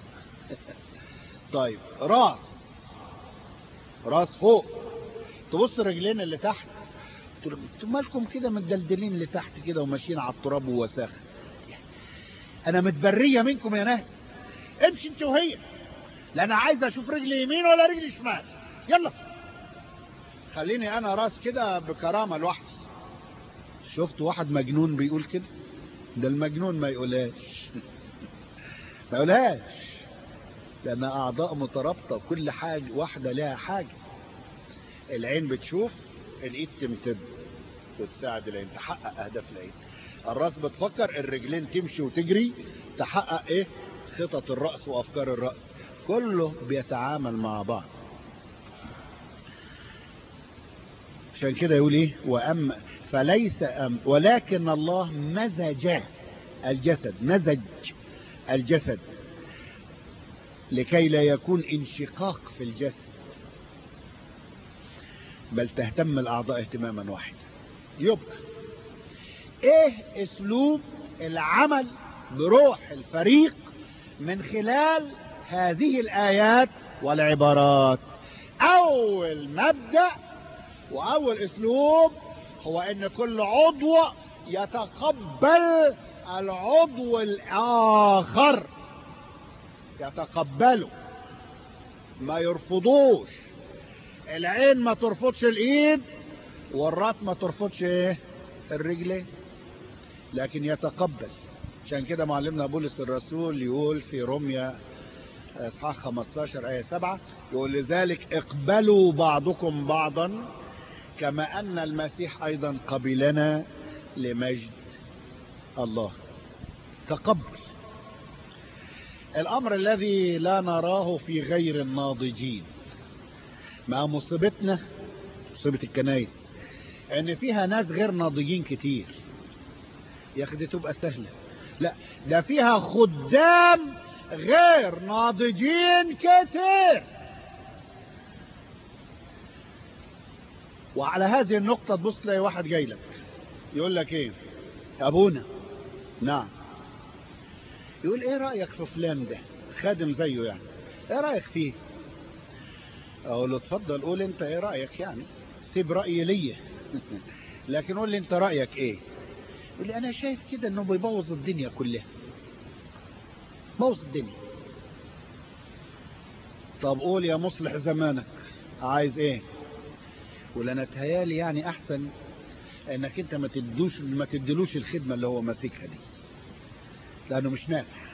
طيب راس راس فوق تبص الرجلين اللي تحت انتوا مالكم كده متدلدلين لتحت كده وماشيين على التراب ووساخه انا متبريه منكم يا ناس امشي انت وهي لا انا عايز اشوف رجلي يمين ولا رجلي شمال يلا خليني انا راس كده بكرامه لوحدي شفت واحد مجنون بيقول كده ده المجنون ما يقولهاش ما يقولهاش لان اعضاء مترابطه كل حاجه واحده لها حاجه العين بتشوف الايد تمتد وتساعد العين تحقق اهداف العين الراس بتفكر الرجلين تمشي وتجري تحقق ايه خطط الراس وافكار الراس كله بيتعامل مع بعض عشان كده يقول ايه واما فليس أم ولكن الله مزج الجسد مزج الجسد لكي لا يكون انشقاق في الجسد بل تهتم الاعضاء اهتماما واحدا يبقى ايه اسلوب العمل بروح الفريق من خلال هذه الايات والعبارات اول مبدأ واول اسلوب هو ان كل عضو يتقبل العضو الاخر يتقبله ما يرفضوش العين ما ترفضش الايد والراس ما ترفضش ايه الرجلين لكن يتقبل عشان كده معلمنا بولس الرسول يقول في روميا اصحاح 15 ايه 7 يقول لذلك اقبلوا بعضكم بعضا كما ان المسيح ايضا قبلنا لمجد الله تقبل الامر الذي لا نراه في غير الناضجين مع مصيبتنا مصيبة الكنايس ان فيها ناس غير ناضجين كتير يا اخي دي تبقى سهلة لا ده فيها خدام غير ناضجين كتير وعلى هذه النقطة تبص تلاقي واحد جاي لك يقول لك ايه ابونا نعم يقول ايه رأيك في فلان ده خادم زيه يعني ايه رأيك فيه اقول له اتفضل قول انت ايه رأيك يعني سيب رأيي ليا لكن قول لي انت رأيك ايه يقول لي انا شايف كده انه بيبوظ الدنيا كلها بوظ الدنيا طب قول يا مصلح زمانك عايز ايه يقول انا اتهيالي يعني احسن انك انت ما تدوش ما تدلوش الخدمة اللي هو ماسكها دي لانه مش نافع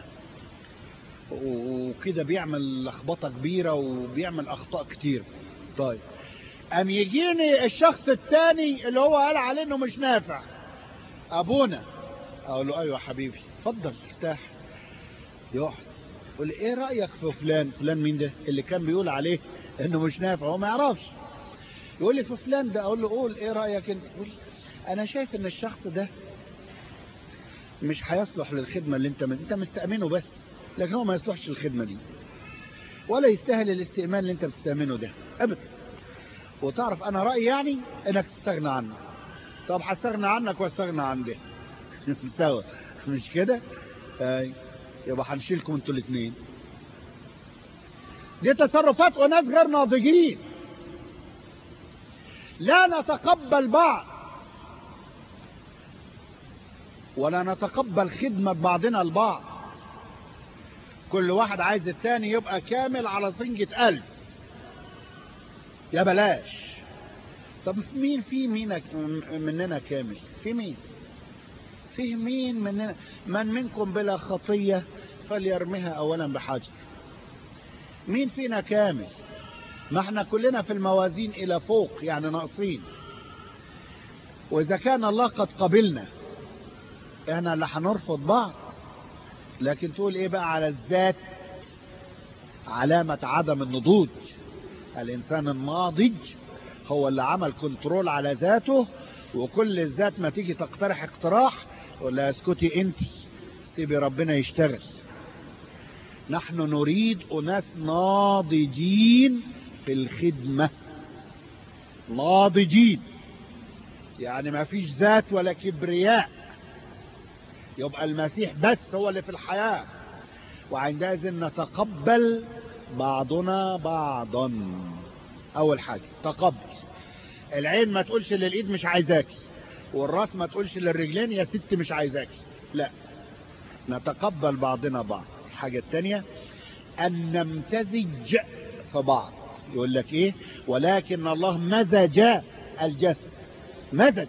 وكده بيعمل لخبطة كبيرة وبيعمل اخطاء كتير طيب ام يجيني الشخص الثاني اللي هو قال عليه انه مش نافع ابونا اقول له ايوه حبيبي اتفضل ارتاح يقعد يقول لي ايه رايك في فلان فلان مين ده اللي كان بيقول عليه انه مش نافع هو ما يعرفش يقول لي في فلان ده اقول له قول ايه رايك انت يقول انا شايف ان الشخص ده مش هيصلح للخدمه اللي انت من... انت مستأمنه بس لكن هو ما يصلحش للخدمه دي ولا يستاهل الاستئمان اللي انت بتستأمنه ده ابدا وتعرف انا رايي يعني انك تستغنى عنه طب هستغنى عنك واستغنى عن ده سوا مش كده اي يبقى هنشيلكم انتوا الاثنين دي تصرفات وناس غير ناضجين لا نتقبل بعض ولا نتقبل خدمة بعضنا البعض كل واحد عايز التاني يبقى كامل على صنجة ألف يا بلاش طب مين في مين مننا كامل في مين فيه مين مننا من منكم بلا خطية فليرمها أولا بحجر مين فينا كامل ما احنا كلنا في الموازين إلى فوق يعني ناقصين وإذا كان الله قد قبلنا احنا اللي هنرفض بعض لكن تقول ايه بقى على الذات علامة عدم النضوج الإنسان الناضج هو اللي عمل كنترول على ذاته وكل الذات ما تيجي تقترح اقتراح يقول لها اسكتي انت سيبي ربنا يشتغل نحن نريد أناس ناضجين في الخدمة ناضجين يعني ما فيش ذات ولا كبرياء يبقى المسيح بس هو اللي في الحياة وعندئذ نتقبل بعضنا بعضا أول حاجة تقبل العين ما تقولش للإيد مش عايزاكي والراس ما تقولش للرجلين يا ست مش عايزاكي لا نتقبل بعضنا بعض الحاجة الثانية أن نمتزج في بعض يقول لك إيه ولكن الله مزج الجسد مزج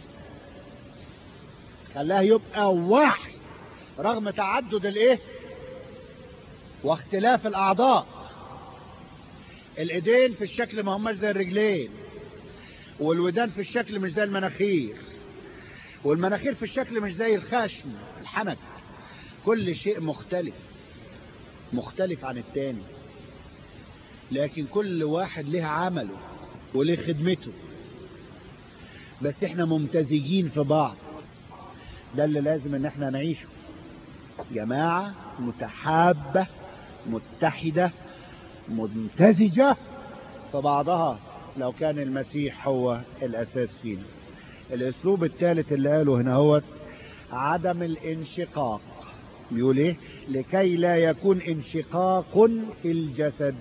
خلاها يبقى واحد رغم تعدد الايه واختلاف الاعضاء الايدين في الشكل ما هماش زي الرجلين والودان في الشكل مش زي المناخير والمناخير في الشكل مش زي الخشم الحنك كل شيء مختلف مختلف عن التاني لكن كل واحد له عمله وله خدمته بس احنا ممتزجين في بعض ده اللي لازم ان احنا نعيشه جماعة متحابة متحدة ممتزجة في بعضها لو كان المسيح هو الاساس فينا الاسلوب الثالث اللي قاله هنا هو عدم الانشقاق بيقول ايه لكي لا يكون انشقاق في الجسد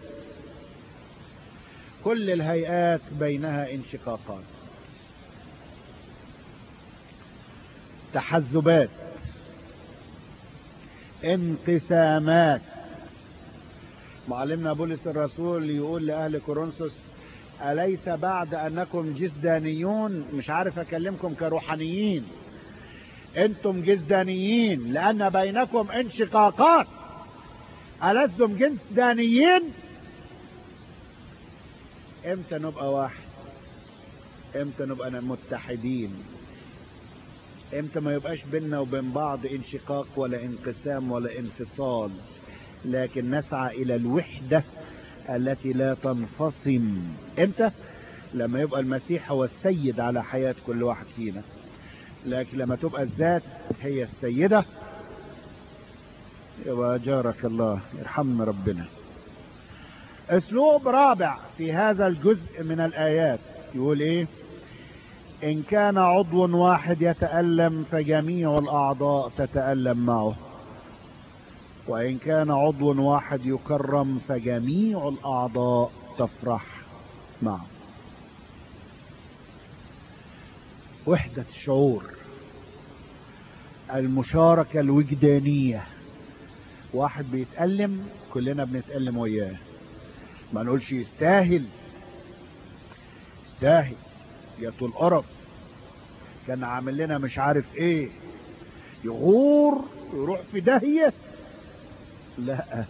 كل الهيئات بينها انشقاقات تحزبات انقسامات معلمنا بولس الرسول يقول لأهل كورنثوس أليس بعد أنكم جسدانيون مش عارف أكلمكم كروحانيين أنتم جسدانيين لأن بينكم انشقاقات ألستم جسدانيين امتى نبقى واحد امتى نبقى متحدين امتى ما يبقاش بيننا وبين بعض انشقاق ولا انقسام ولا انفصال لكن نسعى الى الوحدة التي لا تنفصم امتى لما يبقى المسيح هو السيد على حياة كل واحد فينا لكن لما تبقى الذات هي السيدة يبقى جارك الله يرحمنا ربنا اسلوب رابع في هذا الجزء من الايات يقول ايه ان كان عضو واحد يتألم فجميع الاعضاء تتألم معه وان كان عضو واحد يكرم فجميع الاعضاء تفرح معه وحدة الشعور المشاركة الوجدانية واحد بيتألم كلنا بنتألم وياه ما نقولش يستاهل يستاهل يا طول قرف كان عامل لنا مش عارف ايه يغور يروح في داهية لا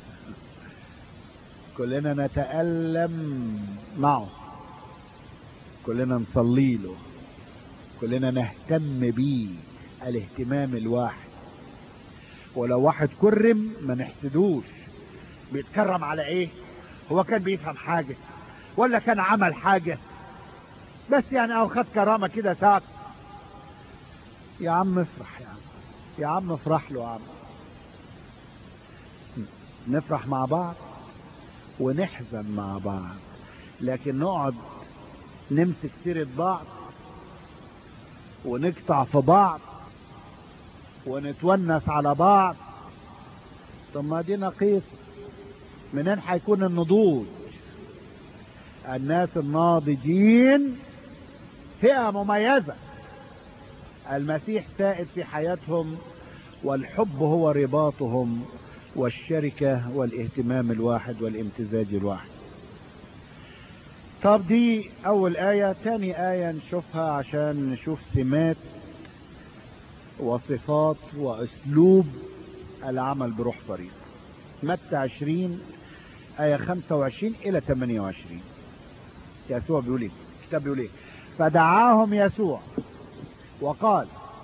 كلنا نتألم معه كلنا نصلي له كلنا نهتم بيه الاهتمام الواحد ولو واحد كرم ما نحسدوش بيتكرم على ايه هو كان بيفهم حاجة ولا كان عمل حاجة بس يعني او خد كرامة كده ساعة يا عم افرح يا عم يا عم افرح له يا عم نفرح مع بعض ونحزن مع بعض لكن نقعد نمسك سيرة بعض ونقطع في بعض ونتونس على بعض طب ما دي نقيص منين هيكون النضوج الناس الناضجين فئة مميزة المسيح سائد في حياتهم والحب هو رباطهم والشركة والاهتمام الواحد والامتزاج الواحد طب دي اول آية تاني آية نشوفها عشان نشوف سمات وصفات واسلوب العمل بروح طريق متى 20 آية 25 إلى 28 يسوع بيقول إيه؟ الكتاب بيقول إيه؟ فدعاهم يسوع وقال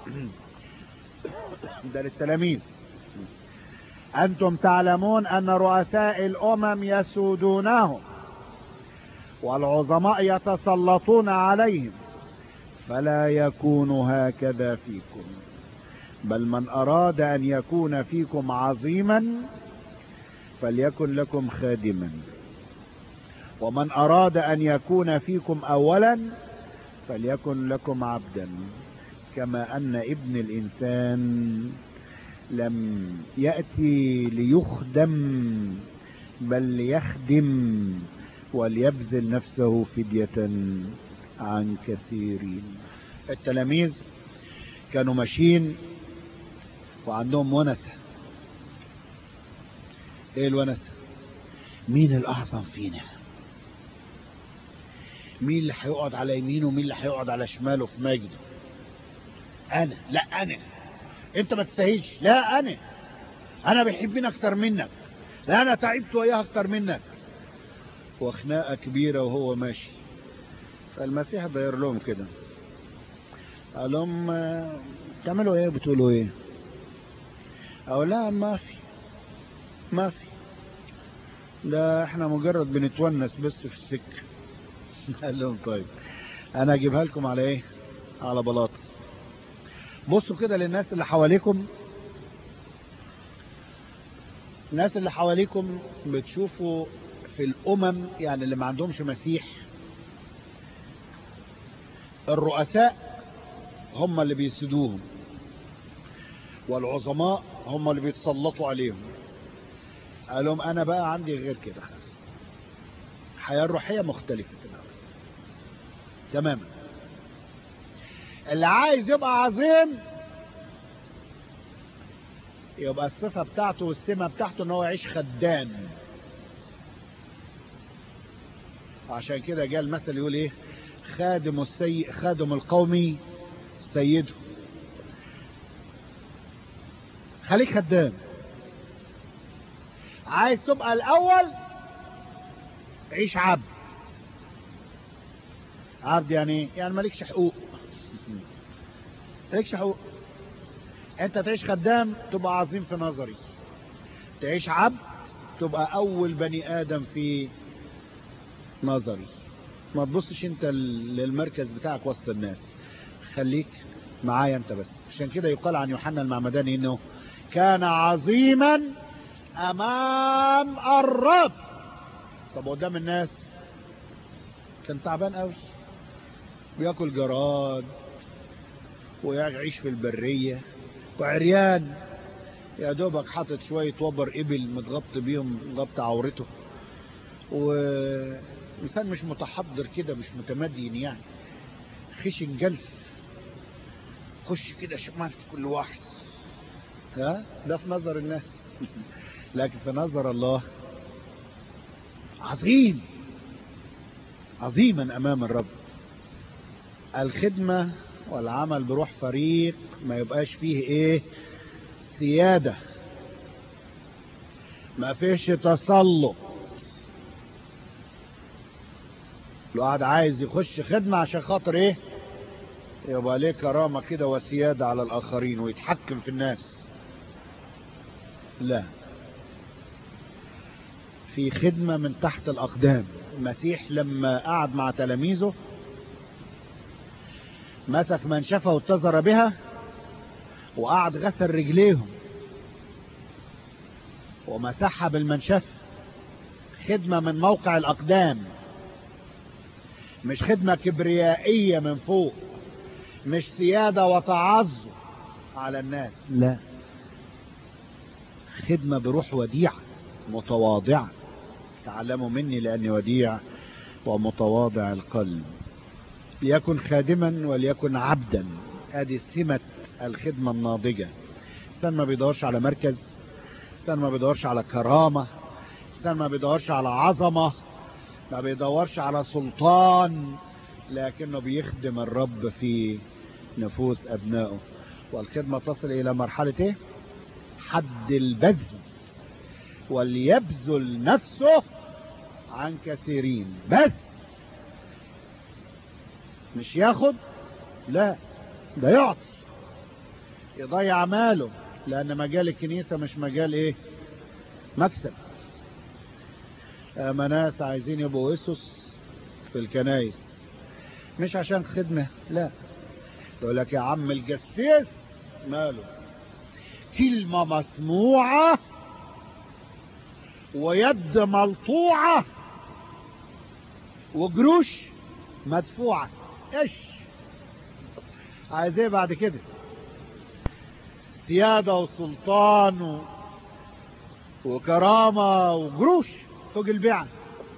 ده للتلاميذ أنتم تعلمون أن رؤساء الأمم يسودونهم والعظماء يتسلطون عليهم فلا يكون هكذا فيكم بل من أراد أن يكون فيكم عظيما فليكن لكم خادما ومن أراد أن يكون فيكم أولا فليكن لكم عبدا كما أن ابن الإنسان لم يأتي ليخدم بل ليخدم وليبذل نفسه فدية عن كثيرين التلاميذ كانوا ماشيين وعندهم ونسة ايه الونسة مين الاعظم فينا مين اللي هيقعد على يمينه ومين اللي هيقعد على شماله في مجده انا لا انا انت ما تستاهلش لا انا انا بيحبني اكتر منك لا انا تعبت وياها اكتر منك وخناقه كبيره وهو ماشي فالمسيح داير لهم كده قال لهم آه، تعملوا ايه بتقولوا ايه او لا ما في ما في ده احنا مجرد بنتونس بس في السكه قال لهم طيب انا اجيبها لكم على ايه على بلاطه بصوا كده للناس اللي حواليكم الناس اللي حواليكم بتشوفوا في الامم يعني اللي ما عندهمش مسيح الرؤساء هم اللي بيسدوهم والعظماء هم اللي بيتسلطوا عليهم قال لهم انا بقى عندي غير كده خالص الحياه الروحيه مختلفه تماما تماما اللي عايز يبقى عظيم يبقى الصفه بتاعته والسمه بتاعته ان هو يعيش خدام عشان كده جاء المثل يقول ايه خادم السي خادم القوم سيده خليك خدام عايز تبقى الاول عيش عبد عبد يعني ايه؟ يعني مالكش حقوق مالكش حقوق انت تعيش خدام تبقى عظيم في نظري تعيش عبد تبقى اول بني ادم في نظري ما تبصش انت للمركز بتاعك وسط الناس خليك معايا انت بس عشان كده يقال عن يوحنا المعمداني انه كان عظيما امام الرب طب قدام الناس كان تعبان قوي بياكل جراد ويعيش في البرية وعريان يا دوبك حاطط شوية وبر إبل متغطي بيهم مغطي عورته وإنسان مش متحضر كده مش متمدين يعني خشن جلف خش كده شمال في كل واحد ها ده في نظر الناس لكن في نظر الله عظيم عظيما امام الرب الخدمة والعمل بروح فريق ما يبقاش فيه ايه سيادة ما فيش تسلط الواحد عايز يخش خدمة عشان خاطر ايه يبقى ليه كرامة كده وسيادة على الآخرين ويتحكم في الناس لا في خدمة من تحت الأقدام المسيح لما قعد مع تلاميذه مسك منشفة واتزر بها وقعد غسل رجليهم ومسحها بالمنشفة خدمة من موقع الأقدام مش خدمة كبريائية من فوق مش سيادة وتعظم على الناس لا خدمة بروح وديعة متواضعة تعلموا مني لأني وديع ومتواضع القلب ليكن خادما وليكن عبدا ادي سمة الخدمة الناضجة الانسان ما بيدورش على مركز الانسان ما بيدورش على كرامة الانسان ما بيدورش على عظمة ما بيدورش على سلطان لكنه بيخدم الرب في نفوس ابنائه والخدمة تصل الى مرحلة ايه حد البذل وليبذل نفسه عن كثيرين بس مش ياخد لا ده يعطي يضيع ماله لان مجال الكنيسة مش مجال ايه مكسب اما ناس عايزين يبقوا اسس في الكنايس مش عشان خدمة لا يقول لك يا عم الجسيس ماله كلمة مسموعة ويد ملطوعة وجروش مدفوعة ايش عايز ايه بعد كده سيادة وسلطان و... وكرامة وجروش فوق البيعة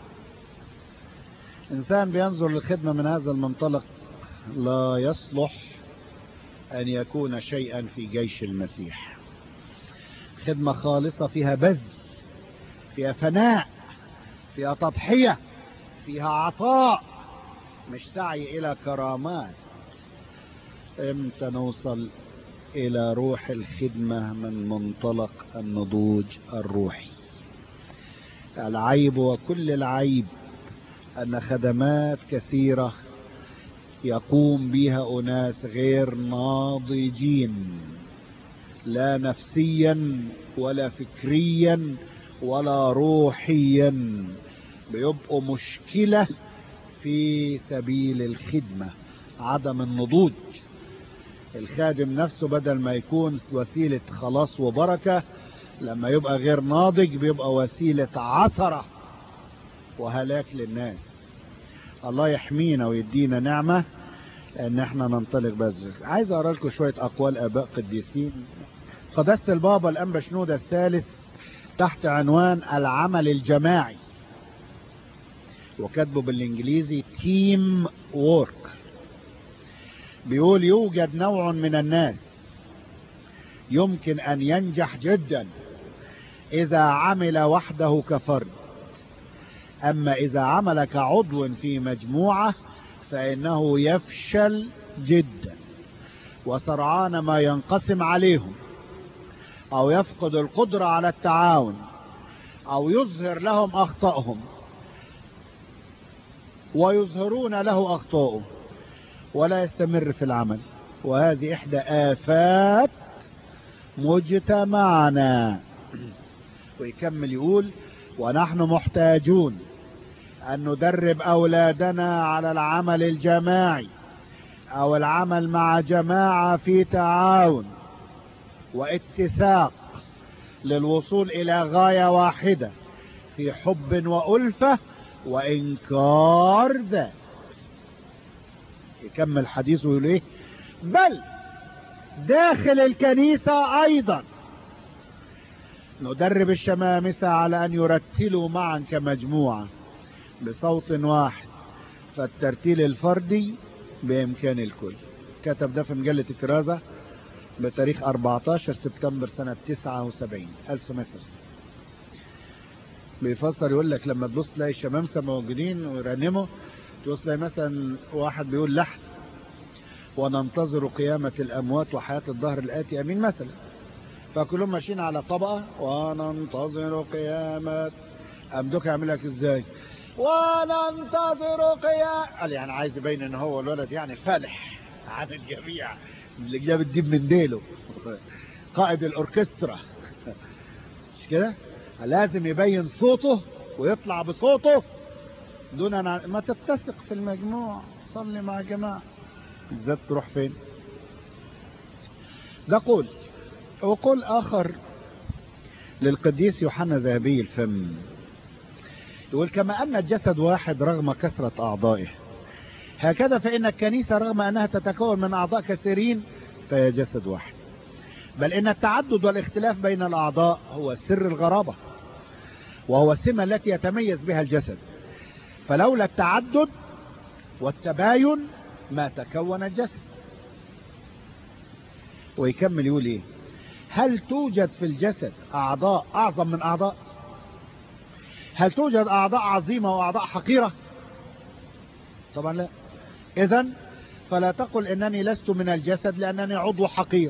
إنسان بينظر للخدمة من هذا المنطلق لا يصلح أن يكون شيئا في جيش المسيح خدمة خالصة فيها بذل فيها فناء فيها تضحية فيها عطاء مش سعي إلى كرامات امتى نوصل إلى روح الخدمة من منطلق النضوج الروحي العيب وكل العيب أن خدمات كثيرة يقوم بها أناس غير ناضجين لا نفسيا ولا فكريا ولا روحيا بيبقوا مشكلة في سبيل الخدمة عدم النضوج الخادم نفسه بدل ما يكون وسيلة خلاص وبركة لما يبقى غير ناضج بيبقى وسيلة عثرة وهلاك للناس الله يحمينا ويدينا نعمة ان احنا ننطلق بذل عايز اقرا لكم شوية اقوال اباء قديسين قداسة البابا الانبا شنودة الثالث تحت عنوان العمل الجماعي وكاتبه بالانجليزي تيم وورك بيقول يوجد نوع من الناس يمكن ان ينجح جدا اذا عمل وحده كفرد اما اذا عمل كعضو في مجموعة فانه يفشل جدا وسرعان ما ينقسم عليهم او يفقد القدرة على التعاون او يظهر لهم اخطائهم ويظهرون له اخطائه ولا يستمر في العمل وهذه احدى افات مجتمعنا ويكمل يقول ونحن محتاجون ان ندرب اولادنا على العمل الجماعي او العمل مع جماعة في تعاون واتساق للوصول الى غاية واحدة في حب والفة وانكار ذات يكمل حديثه يقول ايه بل داخل الكنيسة ايضا ندرب الشمامسة على ان يرتلوا معا كمجموعة بصوت واحد فالترتيل الفردي بامكان الكل كتب ده في مجلة الكرازة بتاريخ 14 سبتمبر سنة 79 1969 بيفسر يقول لك لما تبص تلاقي الشمامسة موجودين ويرنموا تبص تلاقي مثلا واحد بيقول لحن وننتظر قيامة الأموات وحياة الظهر الآتي أمين مثلا فكلهم ماشيين على طبقة وننتظر قيامة أم دوك يعمل لك ازاي وننتظر قيامة قال يعني عايز يبين ان هو الولد يعني فالح عن الجميع اللي جاب الدين من ديله قائد الأوركسترا مش كده لازم يبين صوته ويطلع بصوته دون أن ما تتسق في المجموع صلي مع جماعة بالذات تروح فين ده قول وقول آخر للقديس يوحنا ذهبي الفم يقول كما أن الجسد واحد رغم كثرة أعضائه هكذا فإن الكنيسة رغم أنها تتكون من أعضاء كثيرين فهي جسد واحد بل إن التعدد والاختلاف بين الأعضاء هو سر الغرابة وهو السمة التي يتميز بها الجسد فلولا التعدد والتباين ما تكون الجسد ويكمل يقول ايه هل توجد في الجسد اعضاء اعظم من اعضاء هل توجد اعضاء عظيمة واعضاء حقيرة طبعا لا اذا فلا تقل انني لست من الجسد لانني عضو حقير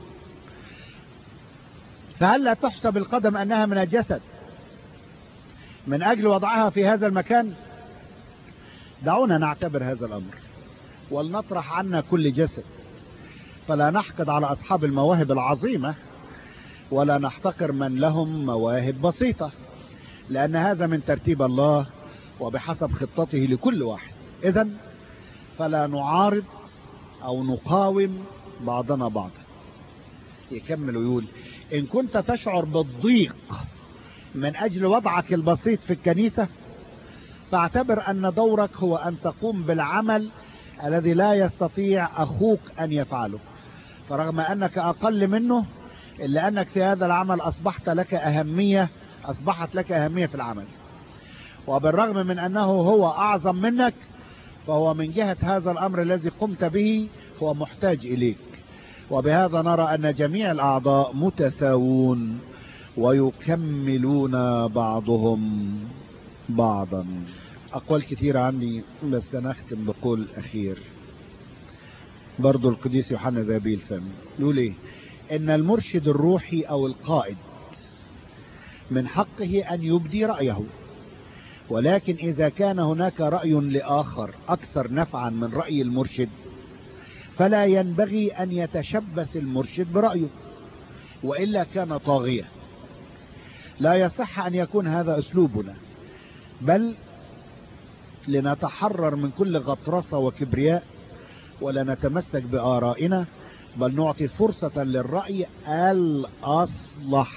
فهل لا تحسب القدم انها من الجسد من اجل وضعها في هذا المكان دعونا نعتبر هذا الامر ولنطرح عنا كل جسد فلا نحقد على اصحاب المواهب العظيمة ولا نحتقر من لهم مواهب بسيطة لان هذا من ترتيب الله وبحسب خطته لكل واحد اذا فلا نعارض او نقاوم بعضنا بعضا يكمل ويقول إن كنت تشعر بالضيق من أجل وضعك البسيط في الكنيسة فاعتبر أن دورك هو أن تقوم بالعمل الذي لا يستطيع أخوك أن يفعله فرغم أنك أقل منه إلا أنك في هذا العمل أصبحت لك أهمية أصبحت لك أهمية في العمل وبالرغم من أنه هو أعظم منك فهو من جهة هذا الأمر الذي قمت به هو محتاج إليك وبهذا نرى أن جميع الأعضاء متساوون ويكملون بعضهم بعضا أقوال كثيرة عندي بس أنا أختم بقول أخير برضو القديس يوحنا ذهبي الفم يقول إيه إن المرشد الروحي أو القائد من حقه أن يبدي رأيه ولكن إذا كان هناك رأي لآخر أكثر نفعا من رأي المرشد فلا ينبغي أن يتشبث المرشد برأيه وإلا كان طاغية لا يصح أن يكون هذا أسلوبنا بل لنتحرر من كل غطرسة وكبرياء ولا نتمسك بآرائنا بل نعطي فرصة للرأي الأصلح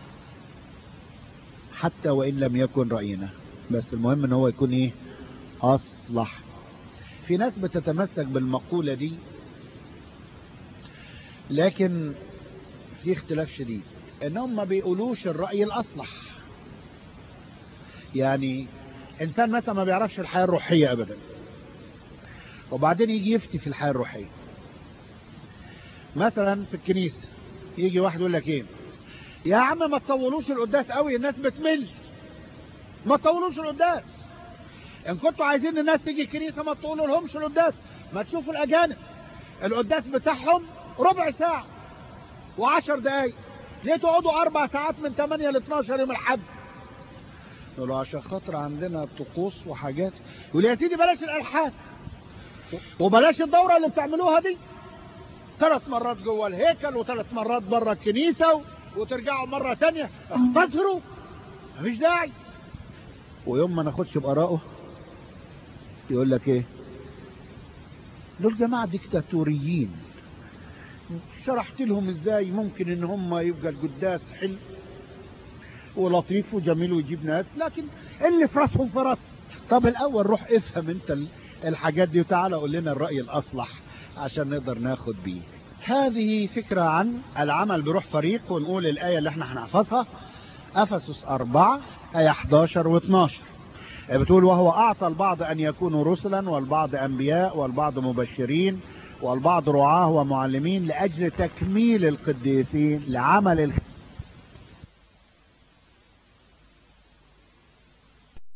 حتى وإن لم يكن رأينا بس المهم ان هو يكون ايه اصلح في ناس بتتمسك بالمقولة دي لكن في اختلاف شديد انهم ما بيقولوش الرأي الاصلح يعني انسان مثلا ما بيعرفش الحياة الروحية ابدا وبعدين يجي يفتي في الحياة الروحية مثلا في الكنيسة يجي واحد يقول لك ايه يا عم ما تطولوش القداس قوي الناس بتمل ما تطولوش القداس ان كنتوا عايزين الناس تيجي الكنيسه ما تطولوا لهمش القداس ما تشوفوا الاجانب القداس بتاعهم ربع ساعه وعشر دقايق ليه تقعدوا اربع ساعات من 8 ل 12 يوم الحد يقول له عشان خاطر عندنا طقوس وحاجات يقول يا سيدي بلاش الالحان وبلاش الدوره اللي بتعملوها دي ثلاث مرات جوه الهيكل وثلاث مرات بره الكنيسه وترجعوا مره ثانيه اختصروا مفيش داعي ويوم ما ناخدش بآرائه يقول لك ايه دول جماعة ديكتاتوريين شرحت لهم ازاي ممكن ان هم يبقى القداس حلو ولطيف وجميل ويجيب ناس لكن اللي في راسهم في راس طب الاول روح افهم انت الحاجات دي وتعالى قول لنا الرأي الاصلح عشان نقدر ناخد بيه هذه فكرة عن العمل بروح فريق ونقول الآية اللي احنا هنحفظها أفسس أربعة آية 11 و 12 بتقول وهو أعطى البعض أن يكونوا رسلا والبعض أنبياء والبعض مبشرين والبعض رعاه ومعلمين لأجل تكميل القديسين لعمل الخير